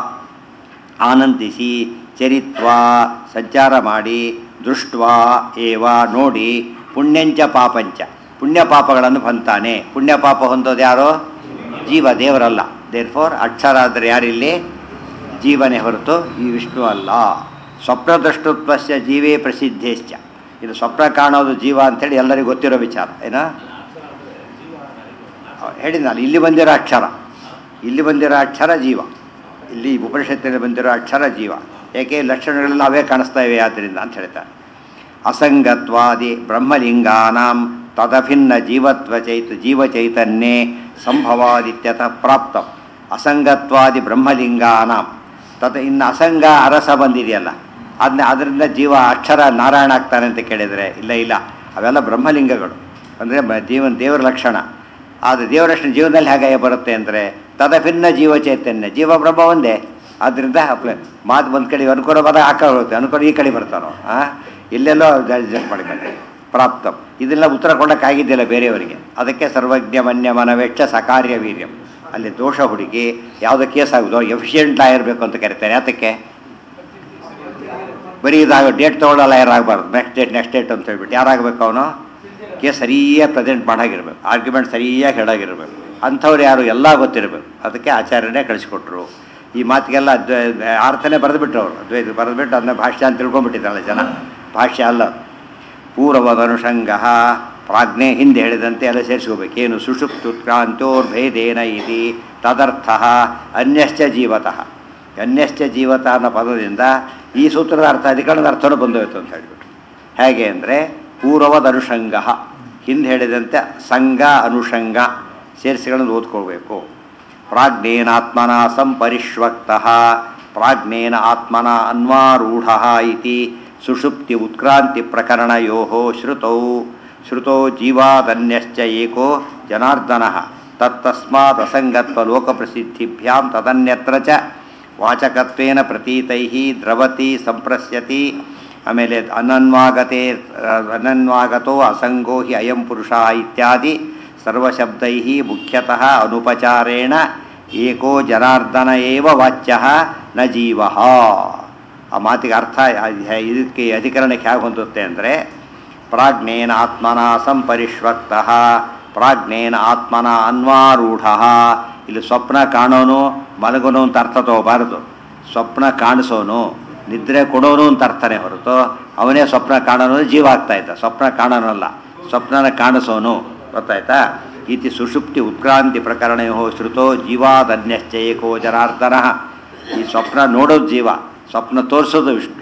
ಆನಂದಿಸಿ ಚರಿತ್ವ ಸಂಚಾರ ಮಾಡಿ ದೃಷ್ಟ ಏವ ನೋಡಿ ಪುಣ್ಯಂಚ ಪಾಪಂಚ ಪುಣ್ಯ ಪಾಪಗಳನ್ನು ಹೊಂತಾನೆ ಪುಣ್ಯ ಪಾಪ ಹೊಂದೋದು ಯಾರು ಜೀವ ದೇವರಲ್ಲ ದೇರ್ ಫೋರ್ ಅಕ್ಷರ ಆದರೆ ಯಾರಿಲ್ಲಿ ಜೀವನೇ ಹೊರತು ಈ ವಿಷ್ಣು ಅಲ್ಲ ಸ್ವಪ್ನದೃಷ್ಟುತ್ವಸ್ಯ ಜೀವೇ ಪ್ರಸಿದ್ಧೇಶ್ಚ ಇದು ಸ್ವಪ್ನ ಕಾಣೋದು ಜೀವ ಅಂತೇಳಿ ಎಲ್ಲರಿಗೂ ಗೊತ್ತಿರೋ ವಿಚಾರ ಏನಾ ಹೇಳಿದ್ನಲ್ಲ ಇಲ್ಲಿ ಬಂದಿರೋ ಅಕ್ಷರ ಇಲ್ಲಿ ಬಂದಿರೋ ಅಕ್ಷರ ಜೀವ ಇಲ್ಲಿ ಉಪನಿಷತ್ತಿನಲ್ಲಿ ಬಂದಿರೋ ಅಕ್ಷರ ಜೀವ ಏಕೆ ಲಕ್ಷಣಗಳೆಲ್ಲ ಅವೇ ಕಾಣಿಸ್ತಾ ಇವೆ ಆದ್ದರಿಂದ ಅಂತ ಹೇಳ್ತಾರೆ ಅಸಂಗತ್ವಾದಿ ಬ್ರಹ್ಮಲಿಂಗಾನಾಂ ತದಭಿನ್ನ ಜೀವತ್ವ ಚೈತ ಜೀವಚೈತನ್ಯೇ ಸಂಭವಾದಿತ್ಯತ ಪ್ರಾಪ್ತ ಅಸಂಗತ್ವಾದಿ ಬ್ರಹ್ಮಲಿಂಗಾನಾಂ ತದ ಇನ್ನು ಅಸಂಗ ಅರಸ ಬಂದಿದೆಯಲ್ಲ ಅದನ್ನ ಅದರಿಂದ ಜೀವ ಅಕ್ಷರ ನಾರಾಯಣ ಆಗ್ತಾನೆ ಅಂತ ಕೇಳಿದರೆ ಇಲ್ಲ ಇಲ್ಲ ಅವೆಲ್ಲ ಬ್ರಹ್ಮಲಿಂಗಗಳು ಅಂದರೆ ಜೀವನ ದೇವರ ಲಕ್ಷಣ ಆದರೆ ದೇವರ ಲಕ್ಷಣ ಜೀವನದಲ್ಲಿ ಹೇಗೆ ಬರುತ್ತೆ ಅಂದರೆ ತದಭಿನ್ನ ಜೀವ ಚೈತನ್ಯ ಜೀವ ಬ್ರಹ್ಮ ಒಂದೇ ಆದ್ದರಿಂದ ಅಪ್ಲ- ಮಾತು ಒಂದು ಕಡೆ ಅನುಕೂಲ ಬರ ಆ ಕಡೆ ಹೋಗುತ್ತೆ ಅನುಕೂಲ ಈ ಕಡೆ ಬರ್ತಾನೋ ಆ ಇಲ್ಲೆಲ್ಲೋ ಅಡ್ಜಸ್ಟ್ ಮಾಡ್ಕೊಂಡು ಪ್ರಾಪ್ತ ಇದೆಲ್ಲ ಉತ್ತರ ಕೊಡೋಕ್ಕಾಗಿದ್ದಿಲ್ಲ ಬೇರೆಯವರಿಗೆ ಅದಕ್ಕೆ ಸರ್ವಜ್ಞ ಮನ್ಯ ಮನವೆಚ್ಚ ಸಕಾರ್ಯ ವೀರ್ಯಂ ಅಲ್ಲಿ ದೋಷ ಹುಡುಗಿ ಯಾವುದೋ ಕೇಸ್ ಆಗುದೋ ಎಫಿಷಿಯೆಂಟ್ ಆಗಿರಬೇಕು ಅಂತ ಕರೀತಾರೆ ಯಾತಕ್ಕೆ ಬರೀ ಇದಾಗ ಡೇಟ್ ತೊಗೊಳ್ಳೋ ಲಾಯರ್ ಆಗಬಾರ್ದು ನೆಕ್ಸ್ಟ್ ಡೇಟ್ ನೆಕ್ಸ್ಟ್ ಡೇಟ್ ಅಂತ ಹೇಳ್ಬಿಟ್ಟು ಯಾರಾಗಬೇಕು ಅವನು ಕೇಸ್ ಸರಿಯಾಗಿ ಪ್ರೆಸೆಂಟ್ ಮಾಡಾಗಿರ್ಬೇಕು ಆರ್ಗ್ಯುಮೆಂಟ್ ಸರಿಯಾಗಿ ಹೇಳಾಗಿರ್ಬೇಕು ಅಂಥವ್ರು ಯಾರು ಎಲ್ಲ ಗೊತ್ತಿರಬೇಕು ಅದಕ್ಕೆ ಆಚಾರ್ಯನೇ ಕಳಿಸ್ಕೊಟ್ರು ಈ ಮಾತಿಗೆಲ್ಲ ಅದ್ವೈ ಅರ್ಥನೇ ಬರೆದುಬಿಟ್ರು ಅವರು ಅದ್ವೈತ ಬರೆದುಬಿಟ್ಟು ಅದನ್ನ ಭಾಷ್ಯ ಅಂತ ತಿಳ್ಕೊಂಡ್ಬಿಟ್ಟಿದ್ದಾಳೆ ಜನ ಭಾಷ್ಯ ಅಲ್ಲ ಪೂರ್ವದನುಷಂಗ ಪ್ರಾಜ್ಞೆ ಹಿಂದೆ ಹೇಳಿದಂತೆ ಎಲ್ಲ ಸೇರಿಸ್ಕೋಬೇಕು ಏನು ಸುಷುಪ್ತುತ್ಕ್ರಾಂತೋರ್ಭೇದೇನ ಇತಿ ತದರ್ಥ ಅನ್ಯಶ್ಚ ಜೀವತಃ ಅನ್ಯಶ್ಚ ಜೀವತ ಅನ್ನೋ ಪದದಿಂದ ಈ ಸೂತ್ರದ ಅರ್ಥ ಅಧಿಕರಣದ ಅರ್ಥನೂ ಬಂದೋಯ್ತು ಅಂತ ಹೇಳಿಬಿಟ್ಟು ಹೇಗೆ ಅಂದರೆ ಪೂರ್ವದನುಷಂಗ ಹಿಂದೆ ಹೇಳಿದಂತೆ ಸಂಘ ಅನುಷಂಗ ಸೇರಿಸಿಗಳನ್ನು ಓದ್ಕೊಳ್ಬೇಕು ಪ್ರಾಜ್ಞೇನಾತ್ಮನ ಸಂಪರಿಷ್ವಕ್ತ ಪ್ರಾಜ್ಞೇನ ಆತ್ಮನ ಅನ್ವಾರೂಢ ಇತಿ ಸುಷುಪ್ತಿ ಉತ್ಕ್ರಾಂತಿ ಪ್ರಕರಣಯೋ ಶ್ರುತೌ ಶ್ರುತೋ ಜೀವಾದನ್ಯಶ್ಚ ಏಕೋ ಜನಾರ್ದನ ತತ್ತಸ್ಮಾತ್ ಅಸಂಗತ್ವ ಲೋಕಪ್ರಸಿದ್ಧಿಭ್ಯಾಂ ತದನ್ಯತ್ರ ಚ ವಾಚಕತ್ವೇನ ಪ್ರತೀತೈ ದ್ರವತಿ ಸಂಪ್ರಸ್ಯತಿ ಆಮೇಲೆ ಅನನ್ವಾಗತೆ ಅನನ್ವಾಗತೋ ಅಸಂಗೋ ಹಿ ಅಯಂ ಪುರುಷ ಇತ್ಯಾದಿ ಸರ್ವಶಬ್ದೈ ಮುಖ್ಯತಃ ಅನುಪಚಾರೇಣ ಏಕೋ ಜನಾರ್ದನ ಏವ ವಾಚ್ಯ ನ ಜೀವ ಆ ಮಾತಿಗೆ ಅರ್ಥ ಆ- ಇದಕ್ಕೆ ಅಧಿಕರಣಕ್ಕೆ ಹೇಗೆ ಹೊಂದುತ್ತೆ ಅಂದರೆ ಪ್ರಾಜ್ಞೇನ ಆತ್ಮನ ಸಂಪರಿಷ್ವಕ್ತ ಪ್ರಾಜ್ಞೇನ ಆತ್ಮನ ಅನ್ವಾರೂಢ ಇಲ್ಲಿ ಸ್ವಪ್ನ ಕಾಣೋನು ಮಲಗೋನು ಅಂತ ಅರ್ಥ ತಗೋಬಾರದು ಸ್ವಪ್ನ ಕಾಣಿಸೋನು ನಿದ್ರೆ ಕೊಡೋನು ಅಂತ ಅರ್ಥನೇ ಹೊರತು ಅವನೇ ಸ್ವಪ್ನ ಕಾಣೋನು ಜೀವ ಆಗ್ತಾ ಇದ್ದ ಸ್ವಪ್ನ ಕಾಣೋನಲ್ಲ ಸ್ವಪ್ನನ ಕಾಣಿಸೋನು ಗೊತ್ತಾಯ್ತಾ ಇತಿ ಸುಷುಪ್ತಿ ಉತ್ಕ್ರಾಂತಿ ಪ್ರಕರಣಯೋ ಶ್ರುತೋ ಜೀವಾದನ್ಯಶ್ಚ ಏಕೋ ಜನಾರ್ದನ ಈ ಸ್ವಪ್ನ ನೋಡೋದು ಜೀವ ಸ್ವಪ್ನ ತೋರಿಸೋದು ವಿಷ್ಣು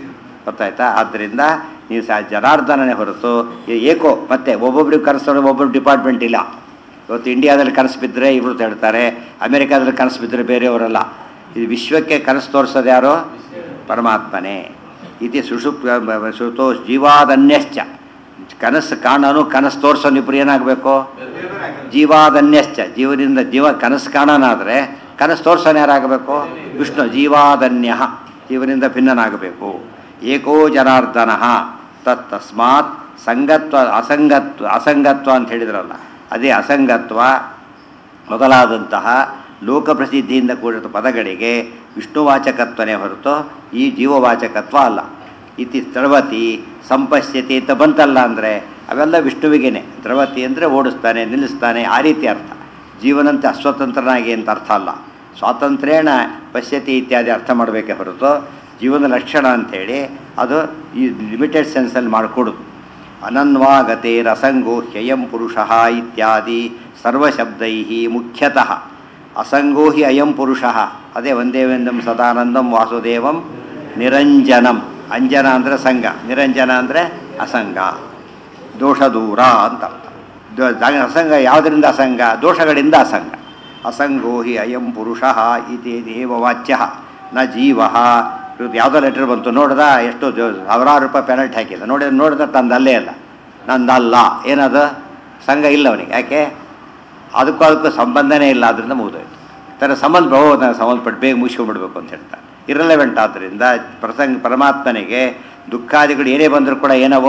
ಗೊತ್ತಾಯ್ತಾ ಆದ್ದರಿಂದ ನೀವು ಸಹ ಜನಾರ್ದನನೇ ಹೊರತು ಈ ಏಕೋ ಮತ್ತೆ ಒಬ್ಬೊಬ್ರಿಗೆ ಕನಸು ಒಬ್ಬೊಬ್ರು ಡಿಪಾರ್ಟ್ಮೆಂಟ್ ಇಲ್ಲ ಇವತ್ತು ಇಂಡಿಯಾದಲ್ಲಿ ಕನಸು ಬಿದ್ದರೆ ಇವರು ಹೇಳ್ತಾರೆ ಅಮೆರಿಕಾದಲ್ಲಿ ಕನಸು ಬಿದ್ದರೆ ಬೇರೆಯವರಲ್ಲ ಇದು ವಿಶ್ವಕ್ಕೆ ಕನಸು ತೋರಿಸೋದು ಯಾರು ಪರಮಾತ್ಮನೇ ಇತಿ ಸುಷುಪ್ ಸುತೋ ಜೀವಾದನ್ಯಶ್ಚ ಕನಸು ಕಾಣೋನು ಕನಸು ತೋರಿಸೋನು ಇಬ್ಬರು ಏನಾಗಬೇಕು ಜೀವಾದನ್ಯಶ್ಚ ಜೀವನಿಂದ ಜೀವ ಕನಸು ಕಾಣೋನಾದರೆ ಕನಸು ತೋರ್ಸೋನು ಯಾರಾಗಬೇಕು ವಿಷ್ಣು ಜೀವಾದನ್ಯ ಜೀವನಿಂದ ಭಿನ್ನನಾಗಬೇಕು ಏಕೋ ಜನಾರ್ದನ ತತ್ ತಸ್ಮಾತ್ ಸಂಗತ್ವ ಅಸಂಗತ್ವ ಅಸಂಗತ್ವ ಅಂತ ಹೇಳಿದ್ರಲ್ಲ ಅದೇ ಅಸಂಗತ್ವ ಮೊದಲಾದಂತಹ ಲೋಕಪ್ರಸಿದ್ಧಿಯಿಂದ ಕೂಡಿದ ಪದಗಳಿಗೆ ವಿಷ್ಣುವಾಚಕತ್ವನೇ ಹೊರತು ಈ ಜೀವವಾಚಕತ್ವ ಅಲ್ಲ ಇತಿ ದ್ರವತಿ ಸಂಪಶ್ಯತಿ ಅಂತ ಬಂತಲ್ಲ ಅಂದರೆ ಅವೆಲ್ಲ ವಿಷ್ಣುವಿಗೇನೆ ದ್ರವತಿ ಅಂದರೆ ಓಡಿಸ್ತಾನೆ ನಿಲ್ಲಿಸ್ತಾನೆ ಆ ರೀತಿ ಅರ್ಥ ಜೀವನಂತೆ ಅಸ್ವತಂತ್ರನಾಗಿ ಅಂತ ಅರ್ಥ ಅಲ್ಲ ಸ್ವಾತಂತ್ರ್ಯೇಣ ಪಶ್ಯತಿ ಇತ್ಯಾದಿ ಅರ್ಥ ಮಾಡಬೇಕೇ ಹೊರತು ಜೀವನ ಲಕ್ಷಣ ಅಂಥೇಳಿ ಅದು ಈ ಲಿಮಿಟೆಡ್ ಸೆನ್ಸಲ್ಲಿ ಮಾಡಿಕೊಡುದು ಅನನ್ವಾಗತೆ ರಸಂಗೋ ಹ್ಯಯಂ ಪುರುಷ ಇತ್ಯಾದಿ ಸರ್ವಶಬ್ದೈ ಮುಖ್ಯತಃ ಅಸಂಗೋ ಹಿ ಅಯಂ ಪುರುಷ ಅದೇ ಒಂದೇವೆಂದಂ ಸದಾನಂದಂ ವಾಸುದೇವಂ ನಿರಂಜನಂ ಅಂಜನ ಅಂದರೆ ಸಂಘ ನಿರಂಜನ ಅಂದರೆ ಅಸಂಗ ದೋಷ ದೂರ ಅಂತ ಅರ್ಥ ದ- ದ- ಅಸಂಗ ಯಾವುದರಿಂದ ಅಸಂಗ ದೋಷಗಳಿಂದ ಅಸಂಗ ಅಸಂಗೋ ಹಿ ಅಯಂ ಪುರುಷ ಇತಿ ದೇವ ವಾಚ್ಯ ನ ಜೀವ ಇವತ್ತು ಯಾವುದೋ ಲೆಟರ್ ಬಂತು ನೋಡ್ದ ಎಷ್ಟು ಜ- ಸಾವಿರಾರು ರೂಪಾಯಿ ಪೆನಲ್ಟಿ ಹಾಕಿದ ನೋಡಿ ನೋಡಿದ ತಂದಲ್ಲೇ ಅಲ್ಲ ನಂದಲ್ಲ ಏನದು ಸಂಘ ಇಲ್ಲ ಅವನಿಗೆ ಯಾಕೆ ಅದಕ್ಕೂ ಅದಕ್ಕೂ ಸಂಬಂಧನೇ ಇಲ್ಲ ಅದರಿಂದ ಮುಗಿದೋಯ್ತು ತನ್ನ ಸಂಬಂಧ ಬಹು ನನಗೆ ಸಂಬಂಧಪಟ್ಟು ಬೇಗ ಮುಗಿಸ್ಕೊಂಡ್ಬಿಡ್ಬೇಕು ಅಂತ ಹೇಳ್ತಾರೆ ಇರಲೆವೆಂಟ್ ಆದ್ದರಿಂದ ಪ್ರಸಂಗ ಪರಮಾತ್ಮನಿಗೆ ದುಃಖಾದಿಗಳು ಏನೇ ಬಂದರೂ ಕೂಡ ಏನವೋ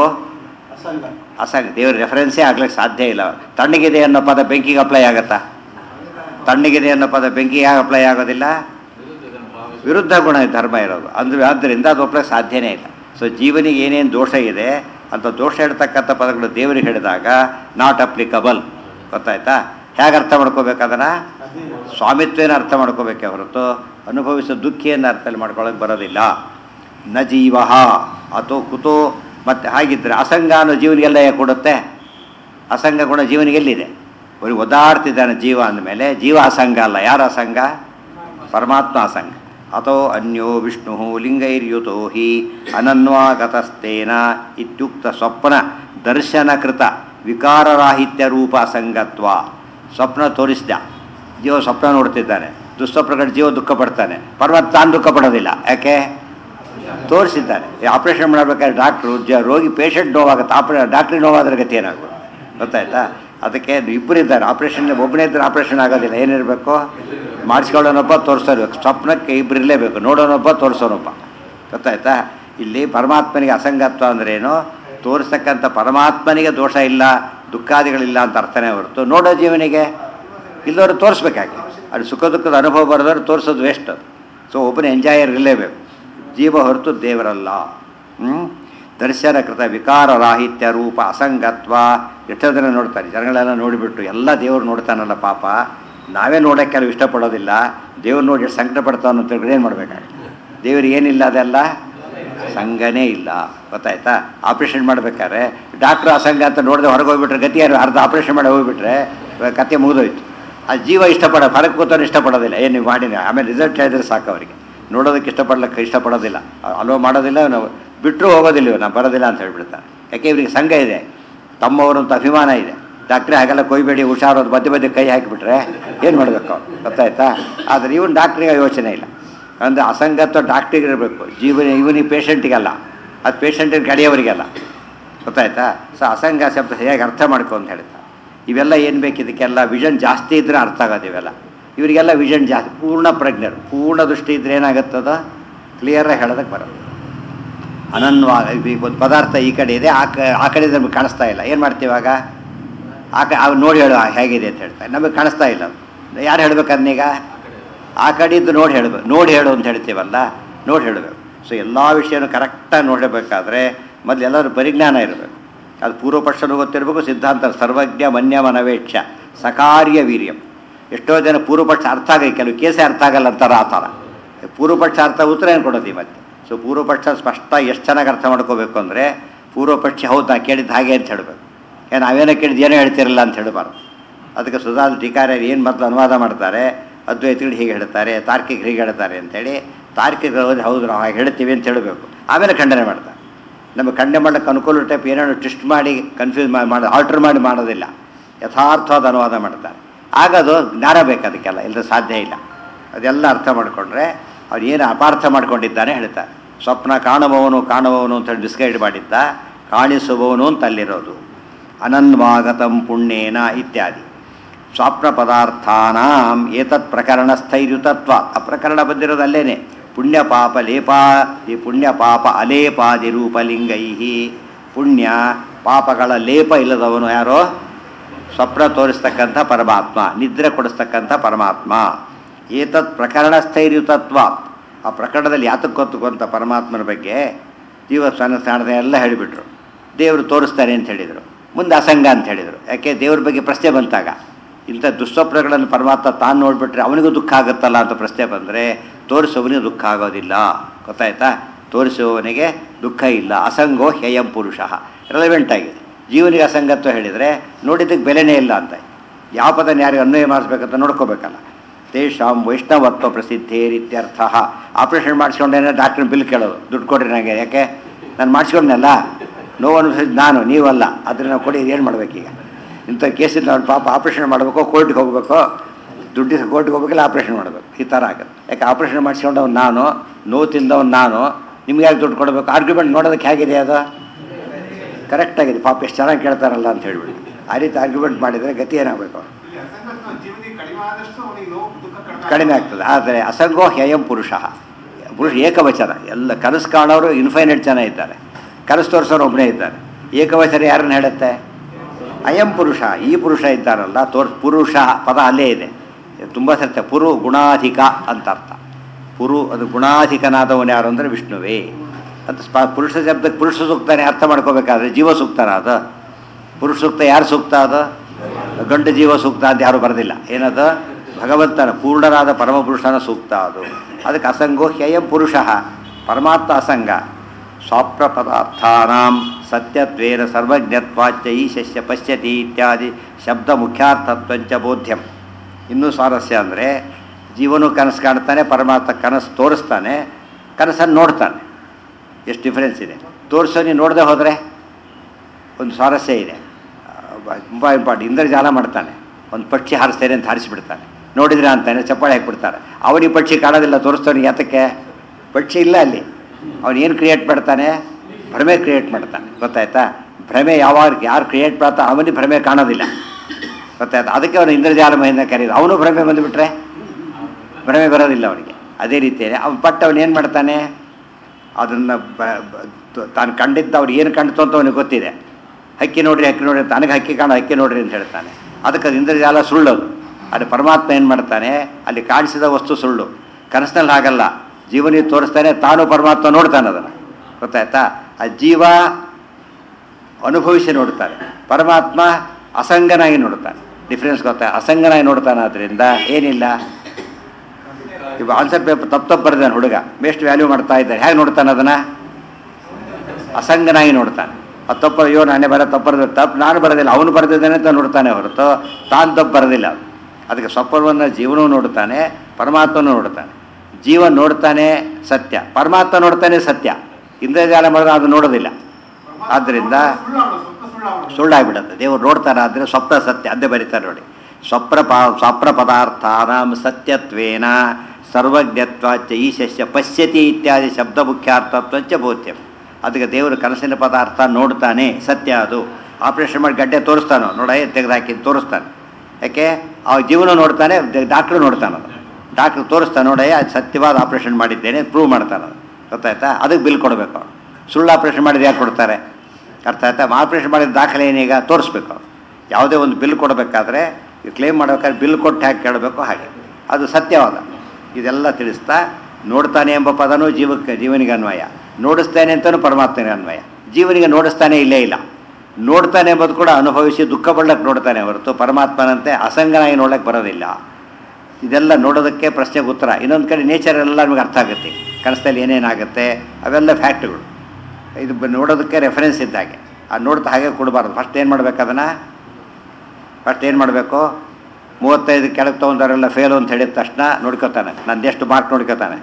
ಅಸಂಗ ದೇವ್ರ ರೆಫರೆನ್ಸೇ ಆಗ್ಲಿಕ್ಕೆ ಸಾಧ್ಯ ಇಲ್ಲ ತಣ್ಣಗಿದೆ ಅನ್ನೋ ಪದ ಬೆಂಕಿಗೆ ಅಪ್ಲೈ ಆಗತ್ತಾ ತಣ್ಣಗಿದೆ ಅನ್ನೋ ಪದ ಬೆಂಕಿಗೆ ಯಾಕೆ ಅಪ್ಲೈ ಆಗೋದಿಲ್ಲ ವಿರುದ್ಧ ಗುಣ ಧರ್ಮ ಇರೋದು ಅಂದ್ರೆ ಆದ್ದರಿಂದ ಅದು ಒಪ್ಪಲಿಕ್ಕೆ ಸಾಧ್ಯನೇ ಇಲ್ಲ ಸೊ ಜೀವನಿಗೆ ಏನೇನು ದೋಷ ಇದೆ ಅಂತ ದೋಷ ಹೇಳ್ತಕ್ಕಂಥ ಪದಗಳು ದೇವರಿಗೆ ಹೇಳಿದಾಗ ನಾಟ್ ಅಪ್ಲಿಕಬಲ್ ಗೊತ್ತಾಯ್ತಾ ಹೇಗೆ ಅರ್ಥ ಮಾಡ್ಕೋಬೇಕು ಅದನ್ನು ಸ್ವಾಮಿತ್ವೇನ ಅರ್ಥ ಮಾಡ್ಕೋಬೇಕೇ ಹೊರತು ಅನುಭವಿಸೋ ದುಃಖಿಯನ್ನು ಅರ್ಥದಲ್ಲಿ ಮಾಡ್ಕೊಳ್ಳೋಕೆ ಬರೋದಿಲ್ಲ ನ ಜೀವ ಅಥೋ ಕುತೋ ಮತ್ತೆ ಹಾಗಿದ್ರೆ ಅಸಂಗ ಅನ್ನೋ ಜೀವನಿಗೆಲ್ಲ ಯಾಕೆ ಕೊಡುತ್ತೆ ಅಸಂಗ ಗುಣ ಜೀವನಿಗೆ ಎಲ್ಲಿದೆ ಅವ್ರಿಗೆ ಒದ್ದಾಡ್ತಿದ್ದಾನೆ ಜೀವ ಅಂದಮೇಲೆ ಜೀವ ಅಸಂಗ ಅಲ್ಲ ಯಾರ ಅಸಂಗ ಪರಮಾತ್ಮ ಅಸಂಗ ಅಥೋ ಅನ್ಯೋ ವಿಷ್ಣು ಲಿಂಗೈರ್ಯುತೋ ಹಿ ಅನನ್ವಾಗತಸ್ತೇನ ಇತ್ಯುಕ್ತ ಸ್ವಪ್ನ ದರ್ಶನಕೃತ ವಿಕಾರರಾಹಿತ್ಯ ರೂಪ ಅಸಂಗತ್ವ ಸ್ವಪ್ನ ತೋರಿಸಿದ ಜೀವ ಸ್ವಪ್ನ ನೋಡ್ತಿದ್ದಾನೆ ದುಸ್ವಪ್ನಗಳ ಜೀವ ದುಃಖ ಪಡ್ತಾನೆ ಪರಮಾತ್ಮ ತಾನು ದುಃಖ ಪಡೋದಿಲ್ಲ ಯಾಕೆ ತೋರಿಸಿದ್ದಾನೆ ಈ ಆಪ್ರೇಷನ್ ಮಾಡಬೇಕಾದ್ರೆ ಡಾಕ್ಟ್ರು ಜ ರೋಗಿ ಪೇಷಂಟ್ ನೋವಾಗುತ್ತೆ ಆಪ್ರೇ ಡಾಕ್ಟ್ರಿಗೆ ನೋವಾದ್ರೆ ಗತಿ ಏನಾಗ್ಬೋದು ಗೊತ್ತಾಯ್ತಾ ಅದಕ್ಕೆ ಇಬ್ಬರಿದ್ದಾರೆ ಆಪ್ರೇಷನ್ ಒಬ್ಬನೇ ಇದ್ರೆ ಆಪ್ರೇಷನ್ ಆಗೋದಿಲ್ಲ ಏನಿರಬೇಕು ಮಾಡಿಸ್ಕೊಳ್ಳೋನೊಬ್ಬ ತೋರಿಸೋರ್ಬೇಕು ಸ್ವಪ್ನಕ್ಕೆ ಇಬ್ಬರು ಇರಲೇಬೇಕು ನೋಡೋನೊಬ್ಬ ತೋರಿಸೋನೊಬ್ಬ ಗೊತ್ತಾಯ್ತಾ ಇಲ್ಲಿ ಪರಮಾತ್ಮನಿಗೆ ಅಸಂಗತ್ವ ಅಂದ್ರೇನು ತೋರಿಸ್ತಕ್ಕಂಥ ಪರಮಾತ್ಮನಿಗೆ ದೋಷ ಇಲ್ಲ ದುಃಖಾದಿಗಳಿಲ್ಲ ಅಂತ ಅರ್ಥನೇ ಹೊರತು ನೋಡೋ ಜೀವನಿಗೆ ಇಲ್ಲದವ್ರು ತೋರಿಸ್ಬೇಕಾಗಿ ಅದು ಸುಖ ದುಃಖದ ಅನುಭವ ಬರೆದವ್ರು ತೋರಿಸೋದು ವೇಸ್ಟ್ ಅದು ಸೊ ಒಬ್ಬನೇ ಎಂಜಾಯರ್ ಇರಲೇಬೇಕು ಜೀವ ಹೊರತು ದೇವರಲ್ಲ ಹ್ಮ್? ದರ್ಶನ ಕೃತ ವಿಕಾರ ರಾಹಿತ್ಯ ರೂಪ ಅಸಂಗತ್ವ ಎಷ್ಟೋ ಜನ ನೋಡ್ತಾರೆ ಜನಗಳೆಲ್ಲ ನೋಡಿಬಿಟ್ಟು ಎಲ್ಲ ದೇವ್ರು ನೋಡ್ತಾನಲ್ಲ ಪಾಪ ನಾವೇ ನೋಡೋಕ್ಕೆ ಕೆಲವು ಇಷ್ಟಪಡೋದಿಲ್ಲ ದೇವ್ರು ನೋಡಿ ಎಷ್ಟು ಸಂಕಟ ಪಡ್ತಾವನ್ನ ತಿಳ್ಕೊಂಡು ಏನು ಮಾಡ್ಬೇಕಾಗುತ್ತೆ ದೇವ್ರಿಗೆ ಏನಿಲ್ಲ ಅದೆಲ್ಲ ಸಂಘನೇ ಇಲ್ಲ ಗೊತ್ತಾಯ್ತಾ ಆಪ್ರೇಷನ್ ಮಾಡ್ಬೇಕಾದ್ರೆ ಡಾಕ್ಟ್ರು ಅಸಂಗ ಅಂತ ನೋಡಿದ್ರೆ ಹೊರಗೆ ಹೋಗ್ಬಿಟ್ರೆ ಗತಿ ಯಾರು ಅರ್ಧ ಆಪ್ರೇಷನ್ ಮಾಡಿ ಹೋಗ್ಬಿಟ್ರೆ ಇವಾಗ ಕತೆ ಮುಗಿದೋಯ್ತು ಆ ಜೀವ ಇಷ್ಟಪಡ ಹೊರಗೆ ಕೂತವ್ರು ಇಷ್ಟಪಡೋದಿಲ್ಲ ಏನು ನೀವು ಮಾಡಿನ ಆಮೇಲೆ ರಿಸಲ್ಟ್ ಹೇಳಿದ್ರೆ ಸಾಕು ಅವರಿಗೆ ನೋಡೋದಕ್ಕೆ ಇಷ್ಟಪಡ್ಲಿಕ್ಕೆ ಇಷ್ಟಪಡೋದಿಲ್ಲ ಅಲೋ ಮಾಡೋದಿಲ್ಲ ನಾವು ಬಿಟ್ಟರು ಹೋಗೋದಿಲ್ಲ ಇವ್ರು, ನಾನು ಬರೋದಿಲ್ಲ ಅಂತ ಹೇಳ್ಬಿಡ್ತಾರೆ ಯಾಕೆ ಇವ್ರಿಗೆ ಸಂಘ ಇದೆ ತಮ್ಮವರು ಅಂತ ಅಭಿಮಾನ ಇದೆ ಡಾಕ್ಟ್ರೇ ಹಾಗೆಲ್ಲ ಕೊಯ್ಬೇಡಿ ಹುಷಾರೋದು ಮಧ್ಯೆ ಮಧ್ಯೆ ಕೈ ಹಾಕಿಬಿಟ್ರೆ ಏನು ಮಾಡಬೇಕು ಅವ್ರು ಗೊತ್ತಾಯ್ತಾ ಆದರೆ ಇವನು ಡಾಕ್ಟ್ರಿಗೆ ಯೋಚನೆ ಇಲ್ಲ ಅಂದರೆ ಅಸಂಗತ್ವ ಡಾಕ್ಟ್ರಿಗೆ ಇರಬೇಕು ಜೀವನ ಇವನಿಗೆ ಪೇಷಂಟಿಗಲ್ಲ ಅದು ಪೇಷಂಟಿಗೆ ಕಡೆಯವರಿಗಲ್ಲ ಗೊತ್ತಾಯ್ತಾ ಸೊ ಅಸಂಗ ಶಬ್ದ ಹೇಗೆ ಅರ್ಥ ಮಾಡ್ಕೊ ಅಂತ ಹೇಳ್ತಾ ಇವೆಲ್ಲ ಏನು ಬೇಕು ಇದಕ್ಕೆಲ್ಲ ವಿಷನ್ ಜಾಸ್ತಿ ಇದ್ರೆ ಅರ್ಥ ಆಗೋದು ಇವೆಲ್ಲ ಇವರಿಗೆಲ್ಲ ವಿಷನ್ ಜಾಸ್ತಿ ಪೂರ್ಣ ಪ್ರಜ್ಞರು ಪೂರ್ಣ ದೃಷ್ಟಿ ಇದ್ರೆ ಏನಾಗುತ್ತದ ಕ್ಲಿಯರಾಗಿ ಹೇಳೋದಕ್ಕೆ ಬರೋದು ಅನನ್ವಾಗ ಈಗ ಒಂದು ಪದಾರ್ಥ ಈ ಕಡೆ ಇದೆ ಆ ಕ ಆ ಕಡೆ ನಮಗೆ ಕಾಣಿಸ್ತಾ ಇಲ್ಲ ಏನು ಮಾಡ್ತೀವಾಗ ಆ ಕ ಅವ್ ನೋಡಿ ಹೇಳು ಆ ಹೇಗಿದೆ ಅಂತ ಹೇಳ್ತಾರೆ ನಮಗೆ ಕಾಣಿಸ್ತಾ ಇಲ್ಲ ಅದು. ಯಾರು ಹೇಳ್ಬೇಕು ಅದನ್ನೀಗ ಆ ಕಡೆದ್ದು ನೋಡಿ ಹೇಳಬೇಕು ನೋಡಿ ಹೇಳು ಅಂತ ಹೇಳ್ತೀವಲ್ಲ ನೋಡಿ ಹೇಳಬೇಕು ಸೊ ಎಲ್ಲ ವಿಷಯನೂ ಕರೆಕ್ಟಾಗಿ ನೋಡಬೇಕಾದ್ರೆ ಮೊದಲು ಎಲ್ಲರೂ ಪರಿಜ್ಞಾನ ಇರಬೇಕು ಅದು ಪೂರ್ವಪಕ್ಷನೂ ಗೊತ್ತಿರಬೇಕು ಸಿದ್ಧಾಂತ ಸರ್ವಜ್ಞ ಮನ್ಯ ಮನವೇಕ್ಷ ಸಕಾರ್ಯ ವೀರ್ಯಂ ಎಷ್ಟೋ ಜನ ಪೂರ್ವಪಕ್ಷ ಅರ್ಥ ಆಗಿ ಕೆಲವು ಕೇಸೇ ಅರ್ಥ ಆಗಲ್ಲ ಅಂತಾರ ಆ ಥರ ಪೂರ್ವಪಕ್ಷ ಅರ್ಥ ಉತ್ತರ ಏನು ಕೊಡೋದು ಈ ಮತ್ತೆ ಸೊ ಪೂರ್ವಪಕ್ಷ ಸ್ಪಷ್ಟ ಎಷ್ಟು ಚೆನ್ನಾಗಿ ಅರ್ಥ ಮಾಡ್ಕೋಬೇಕು ಅಂದರೆ ಪೂರ್ವಪಕ್ಷ ಹೌದು ನಾ ಕೇಳಿದ್ದು ಹಾಗೆ ಅಂತ ಹೇಳಬೇಕು ಏನು ನಾವೇನೋ ಕೇಳಿದ್ದು ಏನೋ ಹೇಳ್ತಿರಲ್ಲ ಅಂತ ಹೇಳಬಾರ್ದು ಅದಕ್ಕೆ ಸುಧಾದ ಟೀಕಾರ್ಯರು ಏನು ಮೊದಲು ಅನುವಾದ ಮಾಡ್ತಾರೆ ಅದ್ವೈತಗಳು ಹೀಗೆ ಹೇಳ್ತಾರೆ ತಾರ್ಕಿಕರು ಹೀಗೆ ಹೇಳ್ತಾರೆ ಅಂತೇಳಿ ತಾರ್ಕಿಕರು ಹೌದು ಹೌದು ನಾವು ಹಾಗೆ ಹೇಳ್ತೀವಿ ಅಂತ ಹೇಳಬೇಕು ಆಮೇಲೆ ಖಂಡನೆ ಮಾಡ್ತಾನೆ ನಮಗೆ ಖಂಡನೆ ಮಾಡಕ್ಕೆ ಅನುಕೂಲ ಟೈಪ್ ಏನೇನೋ ಟ್ವಿಸ್ಟ್ ಮಾಡಿ ಕನ್ಫ್ಯೂಸ್ ಮಾಡಿ ಆಲ್ಟರ್ ಮಾಡಿ ಮಾಡೋದಿಲ್ಲ ಯಥಾರ್ಥವಾದ ಅನುವಾದ ಮಾಡ್ತಾರೆ ಆಗ ಅದು ಜ್ಞಾನ ಬೇಕು ಅದಕ್ಕೆಲ್ಲ ಇಲ್ಲದ ಸಾಧ್ಯ ಇಲ್ಲ ಅದೆಲ್ಲ ಅರ್ಥ ಮಾಡಿಕೊಂಡ್ರೆ ಅವ್ರು ಏನು ಅಪಾರ್ಥ ಮಾಡ್ಕೊಂಡಿದ್ದಾನೆ ಹೇಳ್ತಾರೆ ಸ್ವಪ್ನ ಕಾಣುವವನು ಕಾಣುವವನು ಅಂತ ಹೇಳಿ ಡಿಸ್ಕೈಡ್ ಮಾಡಿದ್ದ ಕಾಣಿಸುವವನು ಅಂತ ಅಲ್ಲಿರೋದು ಅನನ್ವಾಗತಂ ಪುಣ್ಯೇನ ಇತ್ಯಾದಿ ಸ್ವಪ್ನ ಪದಾರ್ಥಾನಾಂ ಏತತ್ ಪ್ರಕರಣ ಸ್ಥೈರ್ಯುತತ್ವ ಆ ಪ್ರಕರಣ ಬಂದಿರೋದು ಅಲ್ಲೇನೆ ಪುಣ್ಯ ಪಾಪ ಲೇಪಾ ಈ ಪುಣ್ಯ ಪಾಪ ಅಲೇಪಾದಿ ರೂಪಲಿಂಗೈ ಪುಣ್ಯ ಪಾಪಗಳ ಲೇಪ ಇಲ್ಲದವನು ಯಾರೋ ಸ್ವಪ್ನ ತೋರಿಸ್ತಕ್ಕಂಥ ಪರಮಾತ್ಮ ನಿದ್ರೆ ಕೊಡಿಸ್ತಕ್ಕಂಥ ಪರಮಾತ್ಮ ಏತತ್ ಪ್ರಕರಣ ಸ್ಥೈರ್ಯುತತ್ವ ಆ ಪ್ರಕರಣದಲ್ಲಿ ಯಾತಕ್ಕೆ ಗೊತ್ತುಕೊಂತ ಪರಮಾತ್ಮನ ಬಗ್ಗೆ ಜೀವ ಸ್ಥಾನದ ಎಲ್ಲ ಹೇಳಿಬಿಟ್ರು ದೇವರು ತೋರಿಸ್ತಾರೆ ಅಂತ ಹೇಳಿದರು ಮುಂದೆ ಅಸಂಗ ಅಂತ ಹೇಳಿದರು ಯಾಕೆ ದೇವ್ರ ಬಗ್ಗೆ ಪ್ರಶ್ನೆ ಬಂತಾಗ ಇಂಥ ದುಸ್ವಪ್ನಗಳನ್ನು ಪರಮಾತ್ಮ ತಾನು ನೋಡಿಬಿಟ್ರೆ ಅವನಿಗೂ ದುಃಖ ಆಗುತ್ತಲ್ಲ ಅಂತ ಪ್ರಶ್ನೆ ಬಂದರೆ ತೋರಿಸುವವನಿಗೆ ದುಃಖ ಆಗೋದಿಲ್ಲ ಗೊತ್ತಾಯ್ತಾ ತೋರಿಸುವವನಿಗೆ ದುಃಖ ಇಲ್ಲ ಅಸಂಗೋ ಹ್ಯಯಂ ಪುರುಷ ರೆಲೆವೆಂಟ್ ಆಗಿದೆ ಜೀವನಿಗೆ ಅಸಂಗತ್ವ ಹೇಳಿದರೆ ನೋಡಿದ್ದಕ್ಕೆ ಬೆಲೆನೇ ಇಲ್ಲ ಅಂತ ಯಾವ ಪದನ ಯಾರಿಗೆ ಅನ್ವಯ ಮಾಡಿಸ್ಬೇಕಂತ ನೋಡ್ಕೋಬೇಕಲ್ಲ ತೇಷಾಂ ವೈಷ್ಣವತ್ವ ಪ್ರಸಿದ್ಧೇರಿತ್ಯರ್ಥ ಆಪ್ರೇಷನ್ ಮಾಡಿಸ್ಕೊಂಡೇನೆ ಡಾಕ್ಟ್ರ್ ಬಿಲ್ ಕೇಳೋದು ದುಡ್ಡು ಕೊಡ್ರಿ ನನಗೆ ಯಾಕೆ ನಾನು ಮಾಡಿಸ್ಕೊಂಡ್ನಲ್ಲ ನೋವು ಅನುಭವಿಸಿದ ನಾನು ನೀವಲ್ಲ ಆದರೆ ನಾವು ಕೊಡಿ ಏನು ಮಾಡ್ಬೇಕೀಗ ಇಂಥ ಕೇಸಿಂದ ಅವ್ನು ಪಾಪ ಆಪ್ರೇಷನ್ ಮಾಡಬೇಕು ಕೋರ್ಟ್ಗೆ ಹೋಗಬೇಕು ದುಡ್ಡಿನ ಕೋರ್ಟ್ಗೆ ಹೋಗ್ಬೇಕಿಲ್ಲ ಆಪ್ರೇಷನ್ ಮಾಡಬೇಕು ಈ ಥರ ಆಗುತ್ತೆ ಯಾಕೆ ಆಪ್ರೇಷನ್ ಮಾಡಿಸ್ಕೊಂಡವ್ನು ನಾನು ನೋವು ತಿಂದವನು ನಾನು ನಿಮ್ಗೆ ಯಾಕೆ ದುಡ್ಡು ಕೊಡಬೇಕು ಆರ್ಗ್ಯುಮೆಂಟ್ ನೋಡೋದಕ್ಕೆ ಹೇಗಿದೆ ಅದು ಕರೆಕ್ಟಾಗಿದೆ ಪಾಪ ಎಷ್ಟು ಚೆನ್ನಾಗಿ ಕೇಳ್ತಾರಲ್ಲ ಅಂತ ಹೇಳ್ಬಿಟ್ಟು ಆ ರೀತಿ ಆರ್ಗ್ಯುಮೆಂಟ್ ಮಾಡಿದರೆ ಗತಿ ಏನಾಗಬೇಕು ಇಲ್ಲಿ ಅಸಂಗತ್ವ ಜೀವನಿಗೆ ಕಡಿಮೆ ಆದಷ್ಟು ಅವನಿಗೆ ನೋವು ದುಃಖ ಕಡಿಮೆ ಕಡಿಮೆ ಆಗ್ತದೆ ಆದರೆ ಅಸಂಗೋ ಹ್ಯಯಂ ಪುರುಷ ಪುರುಷ ಏಕವಚನ ಎಲ್ಲ ಕನಸು ಕಾಣೋರು ಇನ್ಫೈನೈಟ್ ಜನ ಇದ್ದಾರೆ ಕನಸು ತೋರಿಸೋರು ಒಬ್ಬನೇ ಇದ್ದಾರೆ ಏಕವಚನ ಯಾರನ್ನ ಹೇಳುತ್ತೆ ಅಯಂ ಪುರುಷ ಈ ಪುರುಷ ಇದ್ದಾರಲ್ಲ ತೋರ್ ಪುರುಷ ಪದ ಅಲ್ಲೇ ಇದೆ ತುಂಬ ಸತ್ಯ ಪುರು ಗುಣಾಧಿಕ ಅಂತ ಅರ್ಥ ಪುರು ಅದು ಗುಣಾಧಿಕನಾದವನು ಯಾರು ಅಂದರೆ ವಿಷ್ಣುವೇ ಅಂತ ಸ್ಪ ಪುರುಷ ಶಬ್ದಕ್ಕೆ ಪುರುಷ ಸೂಕ್ತಾನೆ ಅರ್ಥ ಮಾಡ್ಕೋಬೇಕಾದ್ರೆ ಜೀವ ಸೂಕ್ತನ ಅದು ಪುರುಷ ಸೂಕ್ತ ಯಾರು ಸೂಕ್ತ ಅದು ಗಂಡು ಜೀವ ಸೂಕ್ತ ಅಂತ ಯಾರು ಬರೆದಿಲ್ಲ ಏನದು ಭಗವಂತನ ಪೂರ್ಣರಾದ ಪರಮಪುರುಷನ ಸೂಕ್ತ ಅದು ಅದಕ್ಕೆ ಅಸಂಗೋ ಹ್ಯಯಂ ಪುರುಷ ಪರಮಾತ್ಮ ಅಸಂಗ ಸ್ವಾಪ್ರ ಪದಾರ್ಥಾನಾಂ ಸತ್ಯತ್ವೇನ ಸರ್ವಜ್ಞತ್ವಾಚ್ಯ ಈಶಸ್ಯ ಪಶ್ಯತಿ ಇತ್ಯಾದಿ ಶಬ್ದ ಮುಖ್ಯಾರ್ಥತ್ವಂಚ ಬೋಧ್ಯಂ ಇನ್ನೂ ಸ್ವಾರಸ್ಯ ಅಂದರೆ ಜೀವನು ಕನಸು ಕಾಣ್ತಾನೆ ಪರಮಾತ್ಮ ಕನಸು ತೋರಿಸ್ತಾನೆ ಕನಸನ್ನು ನೋಡ್ತಾನೆ ಎಷ್ಟು ಡಿಫ್ರೆನ್ಸ್ ಇದೆ ತೋರಿಸೋ ನೀನು ನೋಡದೆ ಹೋದರೆ ಒಂದು ಸ್ವಾರಸ್ಯ ಇದೆ ತುಂಬ ಇಂಪಾರ್ಟೆಂಟ್ ಇಂದ್ರಜಾಲ ಮಾಡ್ತಾನೆ ಒಂದು ಪಕ್ಷಿ ಹಾರಿಸ್ತೇನೆ ಅಂತ ಹಾರಿಸಿಬಿಡ್ತಾನೆ ನೋಡಿದ್ರೆ ಅಂತಾನೆ ಚಪ್ಪಾಳೆ ಹಾಕ್ಬಿಡ್ತಾರೆ ಅವನಿಗೆ ಪಕ್ಷಿ ಕಾಣೋದಿಲ್ಲ ತೋರಿಸ್ತಾನೆ ಯಾತಕ್ಕೆ ಪಕ್ಷಿ ಇಲ್ಲ ಅಲ್ಲಿ ಅವನು ಏನು ಕ್ರಿಯೇಟ್ ಮಾಡ್ತಾನೆ ಭ್ರಮೆ ಕ್ರಿಯೇಟ್ ಮಾಡ್ತಾನೆ ಗೊತ್ತಾಯ್ತಾ ಭ್ರಮೆ ಯಾವಾಗ ಯಾರು ಕ್ರಿಯೇಟ್ ಮಾಡ್ತಾ ಅವನಿಗೆ ಭ್ರಮೆ ಕಾಣೋದಿಲ್ಲ ಗೊತ್ತಾಯ್ತಾ ಅದಕ್ಕೆ ಅವನು ಇಂದ್ರಜಾಲ ಮಹಿಂದ ಕರೀದು ಅವನು ಭ್ರಮೆ ಬಂದುಬಿಟ್ರೆ ಭ್ರಮೆ ಬರೋದಿಲ್ಲ ಅವನಿಗೆ ಅದೇ ರೀತಿಯಲ್ಲಿ ಅವನು ಪಟ್ಟು ಅವನು ಏನು ಮಾಡ್ತಾನೆ ಅದನ್ನು ತಾನು ಕಂಡಿದ್ದ ಅವ್ರು ಏನು ಕಂಡಿತು ಅಂತ ಅವನಿಗೆ ಗೊತ್ತಿದೆ ಹಕ್ಕಿ ನೋಡ್ರಿ ಹಕ್ಕಿ ನೋಡ್ರಿ ತನಗೆ ಹಕ್ಕಿ ಕಾಣೋ ಹಕ್ಕಿ ನೋಡ್ರಿ ಅಂತ ಹೇಳ್ತಾನೆ ಅದಕ್ಕೆ ಅದು ಇಂದ್ರಜಾಲ ಸುಳ್ಳದು ಅದು ಪರಮಾತ್ಮ ಏನು ಮಾಡ್ತಾನೆ ಅಲ್ಲಿ ಕಾಣಿಸಿದ ವಸ್ತು ಸುಳ್ಳು ಕನಸಿನಲ್ಲಿ ಹಾಗಲ್ಲ ಜೀವನಿಗೆ ತೋರಿಸ್ತಾನೆ ತಾನು ಪರಮಾತ್ಮ ನೋಡ್ತಾನೆ ಅದನ್ನು ಗೊತ್ತಾಯ್ತಾ ಆ ಜೀವ ಅನುಭವಿಸಿ ನೋಡ್ತಾನೆ ಪರಮಾತ್ಮ ಅಸಂಗನಾಗಿ ನೋಡ್ತಾನೆ ಡಿಫ್ರೆನ್ಸ್ ಗೊತ್ತಾ ಅಸಂಗನಾಗಿ ನೋಡ್ತಾನೆ ಆದ್ದರಿಂದ ಏನಿಲ್ಲ ಇವಾಗ ಆನ್ಸರ್ ಪೇಪರ್ ತಪ್ಪು ತಪ್ಪು ಬರೆದಾನೆ ಹುಡುಗ ಬೆಸ್ಟ್ ವ್ಯಾಲ್ಯೂ ಮಾಡ್ತಾ ಇದ್ದಾರೆ ಹೇಗೆ ನೋಡ್ತಾನೆ ಅದನ್ನು ಅಸಂಗನಾಗಿ ನೋಡ್ತಾನೆ ಅದು ತಪ್ಪು ಅಯ್ಯೋ ನಾನೇ ಬರ ತಪ್ಪು ಬರೆದ ತಪ್ಪು ನಾನು ಬರೋದಿಲ್ಲ ಅವನು ಬರೆದಿದ್ದಾನೆ ಅಂತ ನೋಡ್ತಾನೆ ಹೊರತು ತಾನು ತಪ್ಪು ಬರೋದಿಲ್ಲ ಅದಕ್ಕೆ ಸ್ವಪ್ನವನ್ನು ಜೀವನೂ ನೋಡ್ತಾನೆ ಪರಮಾತ್ಮನೂ ನೋಡ್ತಾನೆ ಜೀವ ನೋಡ್ತಾನೆ ಸತ್ಯ ಪರಮಾತ್ಮ ನೋಡ್ತಾನೆ ಸತ್ಯ ಇಂದ್ರಜಾಲ ಮಾಡಿದ್ರೆ ಅದು ನೋಡೋದಿಲ್ಲ ಆದ್ದರಿಂದ ಸುಳ್ಳಾಡು ಸ್ವಲ್ಪ ಸುಳ್ಳಾಡು ಸುಳ್ಳಾಗ್ಬಿಡುತ್ತೆ ದೇವರು ನೋಡ್ತಾರೆ ಆದರೆ ಸ್ವಪ್ನ ಸತ್ಯ ಅದೇ ಬರೀತಾರೆ ನೋಡಿ ಸ್ವಪ್ನ ಪಾ ಸ್ವಪ್ನ ಪದಾರ್ಥಾನಾಂ ಸತ್ಯತ್ವೇನ ಸರ್ವಜ್ಞತ್ವಾಚ ಈಶಸ್ಯ ಪಶ್ಯತಿ ಇತ್ಯಾದಿ ಶಬ್ದ ಮುಖ್ಯಾರ್ಥತ್ವಂಚ ಬೋಧ್ಯಂ ಅದಕ್ಕೆ ದೇವರು ಕನಸಿನ ಪದಾರ್ಥ ನೋಡ್ತಾನೆ ಸತ್ಯ ಅದು ಆಪರೇಷನ್ ಮಾಡಿ ಗಡ್ಡೆ ತೋರಿಸ್ತಾನೋ ನೋಡ ತೆಗೆದುಹಾಕಿ ತೋರಿಸ್ತಾನೆ ಯಾಕೆ ಆ ಜೀವನ ನೋಡ್ತಾನೆ ಡಾಕ್ಟ್ರು ನೋಡ್ತಾನೆ ಅದು ಡಾಕ್ಟ್ರು ತೋರಿಸ್ತಾನೆ ನೋಡಯ್ಯ ಅದು ಸತ್ಯವಾದ ಆಪರೇಷನ್ ಮಾಡಿದ್ದೇನೆ ಪ್ರೂವ್ ಮಾಡ್ತಾನೆ ಅದು ಗೊತ್ತಾಯ್ತಾ ಅದಕ್ಕೆ ಬಿಲ್ ಕೊಡಬೇಕು ಅವ್ರು ಸುಳ್ಳು ಆಪರೇಷನ್ ಮಾಡಿದ್ರೆ ಯಾರು ಕೊಡ್ತಾರೆ ಅರ್ಥ ಆಯ್ತಾ ಆಪರೇಷನ್ ಮಾಡಿದ ದಾಖಲೆ ಏನೀಗ ತೋರಿಸ್ಬೇಕು ಅವ್ರು. ಯಾವುದೇ ಒಂದು ಬಿಲ್ ಕೊಡಬೇಕಾದ್ರೆ ಕ್ಲೇಮ್ ಮಾಡ್ಬೇಕಾದ್ರೆ ಬಿಲ್ ಕೊಟ್ಟು ಹಾಕಿ ಕೇಳಬೇಕು ಹಾಗೆ ಅದು ಸತ್ಯವಾದ ಇದೆಲ್ಲ ತಿಳಿಸ್ತಾ ನೋಡ್ತಾನೆ ಎಂಬ ಪದನೂ ಜೀವಕ್ಕೆ ಜೀವನಿಗೆ ಅನ್ವಯ ನೋಡಿಸ್ತಾನೆ ಅಂತಲೂ ಪರಮಾತ್ಮನಿಗೆ ಅನ್ವಯ ಜೀವನಿಗೆ ನೋಡಿಸ್ತಾನೆ ಇಲ್ಲೇ ಇಲ್ಲ ನೋಡ್ತಾನೆ ಎಂಬುದು ಕೂಡ ಅನುಭವಿಸಿ ದುಃಖ ಪಡ್ಲಕ್ಕೆ ನೋಡ್ತಾನೆ ಹೊರತು ಪರಮಾತ್ಮನಂತೆ ಅಸಂಗನಾಗಿ ನೋಡಕ್ಕೆ ಬರೋದಿಲ್ಲ ಇದೆಲ್ಲ ನೋಡೋದಕ್ಕೆ ಪ್ರಶ್ನೆಗೆ ಉತ್ತರ ಇನ್ನೊಂದು ಕಡೆ ನೇಚರ್ ಎಲ್ಲ ನಮಗೆ ಅರ್ಥ ಆಗುತ್ತೆ ಕನಸಲ್ಲಿ ಏನೇನಾಗುತ್ತೆ ಅವೆಲ್ಲ ಫ್ಯಾಕ್ಟ್ಗಳು ಇದು ಬ- ನೋಡೋದಕ್ಕೆ ರೆಫರೆನ್ಸ್ ಇದ್ದಾಗೆ ಆ ನೋಡ್ತಾ ಹಾಗೆ ಕೊಡಬಾರ್ದು ಫಸ್ಟ್ ಏನು ಮಾಡ್ಬೇಕು ಅದನ್ನು ಫಸ್ಟ್ ಏನು ಮಾಡಬೇಕು ಮೂವತ್ತೈದು ಕೆಳಗೆ ತೊಗೊಂಡವರೆಲ್ಲ ಫೇಲು ಅಂತ ಹೇಳಿದ ತಕ್ಷಣ ನೋಡ್ಕೋತಾನೆ ನಂದು ಎಷ್ಟು ಮಾರ್ಕ್ ನೋಡ್ಕೋತಾನೆ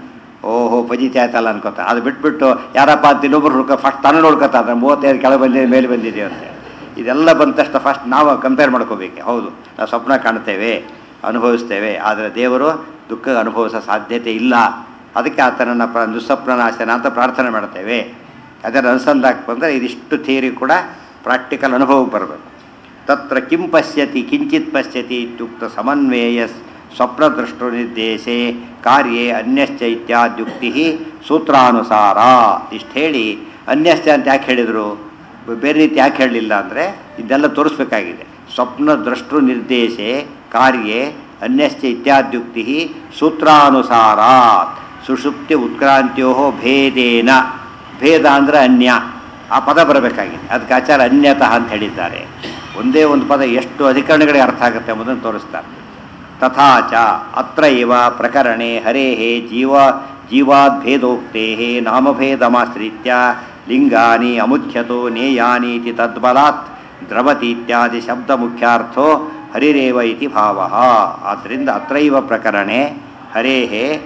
ಓಹೋ ಪಜಿತಿ ಆಯ್ತಲ್ಲ ಅನ್ಕೋತ ಅದು ಬಿಟ್ಬಿಟ್ಟು ಯಾರಪ್ಪ ಅಂತ ಇನ್ನೊಬ್ರು ಹುಡ್ಕೊ ಫಸ್ಟ್ ತಾನು ನೋಡ್ಕೊತ ಅಂದ್ರೆ ಮೂವತ್ತೈದು ಕೆಳಗೆ ಬಂದಿದೆ ಮೇಲೆ ಬಂದಿದೆ ಅಂತ ಇದೆಲ್ಲ ಬಂದ ತಕ್ಷಣ ಫಸ್ಟ್ ನಾವು ಕಂಪೇರ್ ಮಾಡ್ಕೋಬೇಕು ಹೌದು ನಾವು ಸ್ವಪ್ನ ಕಾಣ್ತೇವೆ ಅನುಭವಿಸ್ತೇವೆ ಆದರೆ ದೇವರು ದುಃಖ ಅನುಭವಿಸೋ ಸಾಧ್ಯತೆ ಇಲ್ಲ ಅದಕ್ಕೆ ಆತನನ್ನು ಪ್ರ ದುಸ್ವಪ್ನನಾಶನ ಅಂತ ಪ್ರಾರ್ಥನೆ ಮಾಡ್ತೇವೆ ಅದನ್ನು ಅನುಸಂಧಾನಕ್ಕೆ ಬಂದರೆ ಇದಿಷ್ಟು ಥಿಯರಿ ಕೂಡ ಪ್ರಾಕ್ಟಿಕಲ್ ಅನುಭವಕ್ಕೆ ಬರಬೇಕು ತತ್ರ ಕಿಂ ಪಶ್ಯತಿ ಕಿಂಚಿತ್ ಪಶ್ಯತಿ ಇತ್ಯುಕ್ತ ಸಮನ್ವಯ ಸ್ವಪ್ನದೃಷ್ಟು ನಿರ್ದೇಶೆ ಕಾರ್ಯೇ ಅನ್ಯಶ್ಚ ಇತ್ಯಾದ್ಯುಕ್ತಿ ಸೂತ್ರಾನುಸಾರ ಇಷ್ಟು ಹೇಳಿ ಅನ್ಯಶ್ಚ ಅಂತ ಯಾಕೆ ಹೇಳಿದರು ಬೇರೆ ರೀತಿ ಯಾಕೆ ಹೇಳಲಿಲ್ಲ ಅಂದರೆ ಇದೆಲ್ಲ ತೋರಿಸ್ಬೇಕಾಗಿದೆ ಸ್ವಪ್ನ ದೃಷ್ಟು ನಿರ್ದೇಶೆ ಕಾರ್ಯೇ ಅನ್ಯಶ್ಚ ಇತ್ಯಾದ್ಯುಕ್ತಿ ಸೂತ್ರಾನುಸಾರ ಸುಷುಪ್ತಿ ಉತ್ಕ್ರಾಂತ್ಯೋ ಭೇದೇನ ಭೇದ ಅಂದರೆ ಅನ್ಯ ಆ ಪದ ಬರಬೇಕಾಗಿದೆ ಅದಕ್ಕೆ ಆಚಾರ ಅನ್ಯತಃ ಅಂತ ಹೇಳಿದ್ದಾರೆ ಒಂದೇ ಒಂದು ಪದ ಎಷ್ಟು ಅಧಿಕರಣಗಳಿಗೆ ಅರ್ಥ ಆಗುತ್ತೆ ಎಂಬುದನ್ನು ತೋರಿಸ್ತಾರೆ ತಥಾಚ ಅತ್ರ ಇವ ಪ್ರಕರಣೆ ಹರೇ ಜೀವ ಜೀವಾದ್ಭೇದೋಕ್ತೇ ನಾಮಭೇದಮಾಶ್ರಿತ್ಯ ಲಿಂಗಾನಿ ಅಮುಖ್ಯತೋ ನೇಯಾನೀತಿ ತದ್ಬಲಾತ್ ದ್ರವತಿ ಇತ್ಯಾದಿ ಶಬ್ದ ಮುಖ್ಯಾರ್ಥೋ ಹರಿರೇವ ಇತಿ ಭಾವ ಆದ್ದರಿಂದ ಅತ್ರೈವ ಪ್ರಕರಣೆ ಹರೇ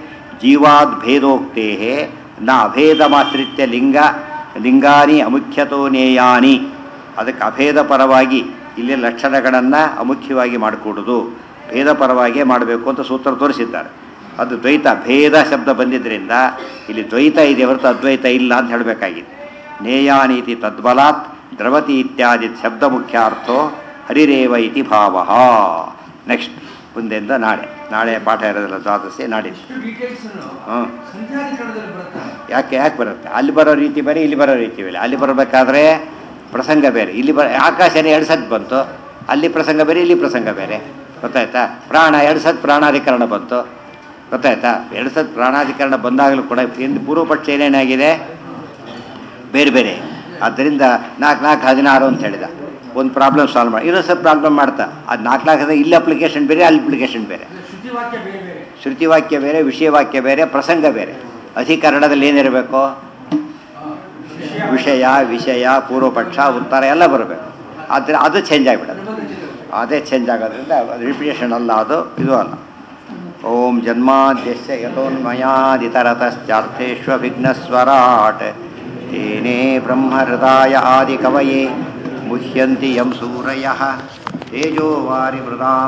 ಜೀವಾದ್ಭೇದೋಕ್ತೇ ನ ಅಭೇದಮಾಶ್ರಿತ್ಯ ಲಿಂಗ ಲಿಂಗಾನಿ ಅಮುಖ್ಯತೋ ನೇಯಾನಿ ಅದಕ್ಕೆ ಅಭೇದ ಪರವಾಗಿ ಇಲ್ಲಿ ಲಕ್ಷಣಗಳನ್ನು ಅಮುಖ್ಯವಾಗಿ ಮಾಡಿಕೊಡುದು ಭೇದ ಪರವಾಗಿಯೇ ಮಾಡಬೇಕು ಅಂತ ಸೂತ್ರ ತೋರಿಸಿದ್ದಾರೆ ಅದು ದ್ವೈತ ಭೇದ ಶಬ್ದ ಬಂದಿದ್ದರಿಂದ ಇಲ್ಲಿ ದ್ವೈತ ಇದೆ ಹೊರತು ಅದ್ವೈತ ಇಲ್ಲ ಅಂತ ಹೇಳಬೇಕಾಗಿದೆ ನೇಯಾನೀತಿ ತದ್ಬಲಾತ್ ದ್ರವತಿ ಇತ್ಯಾದಿ ಶಬ್ದ ಮುಖ್ಯಾರ್ಥೋ ಹರಿರೇವ ಇತಿ ಭಾವ ನೆಕ್ಸ್ಟ್ ಮುಂದೆಯಿಂದ ನಾಳೆ ನಾಳೆ ಪಾಠ ಇರೋದಿಲ್ಲ ದ್ವಾದಶಿ ನಾಡಿದ್ದು ಇಷ್ಟು ಡೀಟೇಲ್ಸ್ ಹ್ಞೂ ಸಂಧ್ಯಾಧಿಕರಣದಲ್ಲಿ ಬರುತ್ತಾ ಯಾಕೆ ಯಾಕೆ ಬರುತ್ತೆ ಅಲ್ಲಿ ಬರೋ ರೀತಿ ಬೇರೆ ಇಲ್ಲಿ ಬರೋ ರೀತಿ ಬೇರೆ ಅಲ್ಲಿ ಬರಬೇಕಾದ್ರೆ ಪ್ರಸಂಗ ಬೇರೆ ಇಲ್ಲಿ ಬರ ಆಕಾಶನೇ ಎರಡು ಸತ್ ಬಂತು ಅಲ್ಲಿ ಪ್ರಸಂಗ ಬೇರೆ ಇಲ್ಲಿ ಪ್ರಸಂಗ ಬೇರೆ ಗೊತ್ತಾಯ್ತಾ ಪ್ರಾಣ ಎರಡು ಸತ್ ಪ್ರಾಣಾಧಿಕರಣ ಬಂತು ಗೊತ್ತಾಯ್ತಾ ಎರಡು ಸತ್ ಪ್ರಾಣಾಧಿಕರಣ ಬಂದಾಗಲೂ ಕೂಡ ಎಂದು ಪೂರ್ವಪಕ್ಷ ಏನೇನಾಗಿದೆ ಬೇರೆ ಬೇರೆ ಆದ್ದರಿಂದ ನಾಲ್ಕು ನಾಲ್ಕು ಹದಿನಾರು ಅಂತ ಹೇಳಿದ ಒಂದು ಪ್ರಾಬ್ಲಮ್ ಸಾಲ್ವ್ ಮಾಡಿ ಇನ್ನೊಂದು ಸ್ವಲ್ಪ ಪ್ರಾಬ್ಲಮ್ ಮಾಡ್ತಾ ಅದು ನಾಲ್ಕು ನಾಲ್ಕು ಇಲ್ಲಿ ಅಪ್ಲಿಕೇಶನ್ ಬೇರೆ ಅಲ್ಲಿ ಅಪ್ಲಿಕೇಶನ್ ಬೇರೆ ಅಂದ್ರೆ ಶ್ರುತಿವಾಕ್ಯ ಬೇರೆ ಬೇರೆ ಶ್ರುತಿವಾಕ್ಯ ಬೇರೆ ವಿಷಯವಾಕ್ಯ ಬೇರೆ ಪ್ರಸಂಗ ಬೇರೆ ಅಧಿಕರಣದಲ್ಲಿ ಏನಿರಬೇಕು ವಿಷಯ ವಿಷಯ ಪೂರ್ವಪಕ್ಷ ಉತ್ತರ ಎಲ್ಲ ಬರಬೇಕು ಆದರೆ ಅದು ಚೇಂಜ್ ಆಗಿಬಿಡೋದು ಅದೇ ಚೇಂಜ್ ಆಗೋದ್ರಿಂದ ರಿಪಿಟೇಷನ್ ಅಲ್ಲ ಅದು ಇದು ಅಲ್ಲ ಓಂ ಜನ್ಮಾದ್ಯಸ್ಯ ಯಥೋನ್ಮಯಾದಿತರತಶ್ಚಾರ್ಥೇಷ್ವಭಿಘ್ನಸ್ವರಾಟ್ ತೇನೇ ಬ್ರಹ್ಮಹೃದಾಯ ಆದಿಕವಯೇ ಮುಹ್ಯಂತಿ ಯಂ ಸೂರಯಃ ತೇಜೋ ವಾರಿ ಮೃದಾ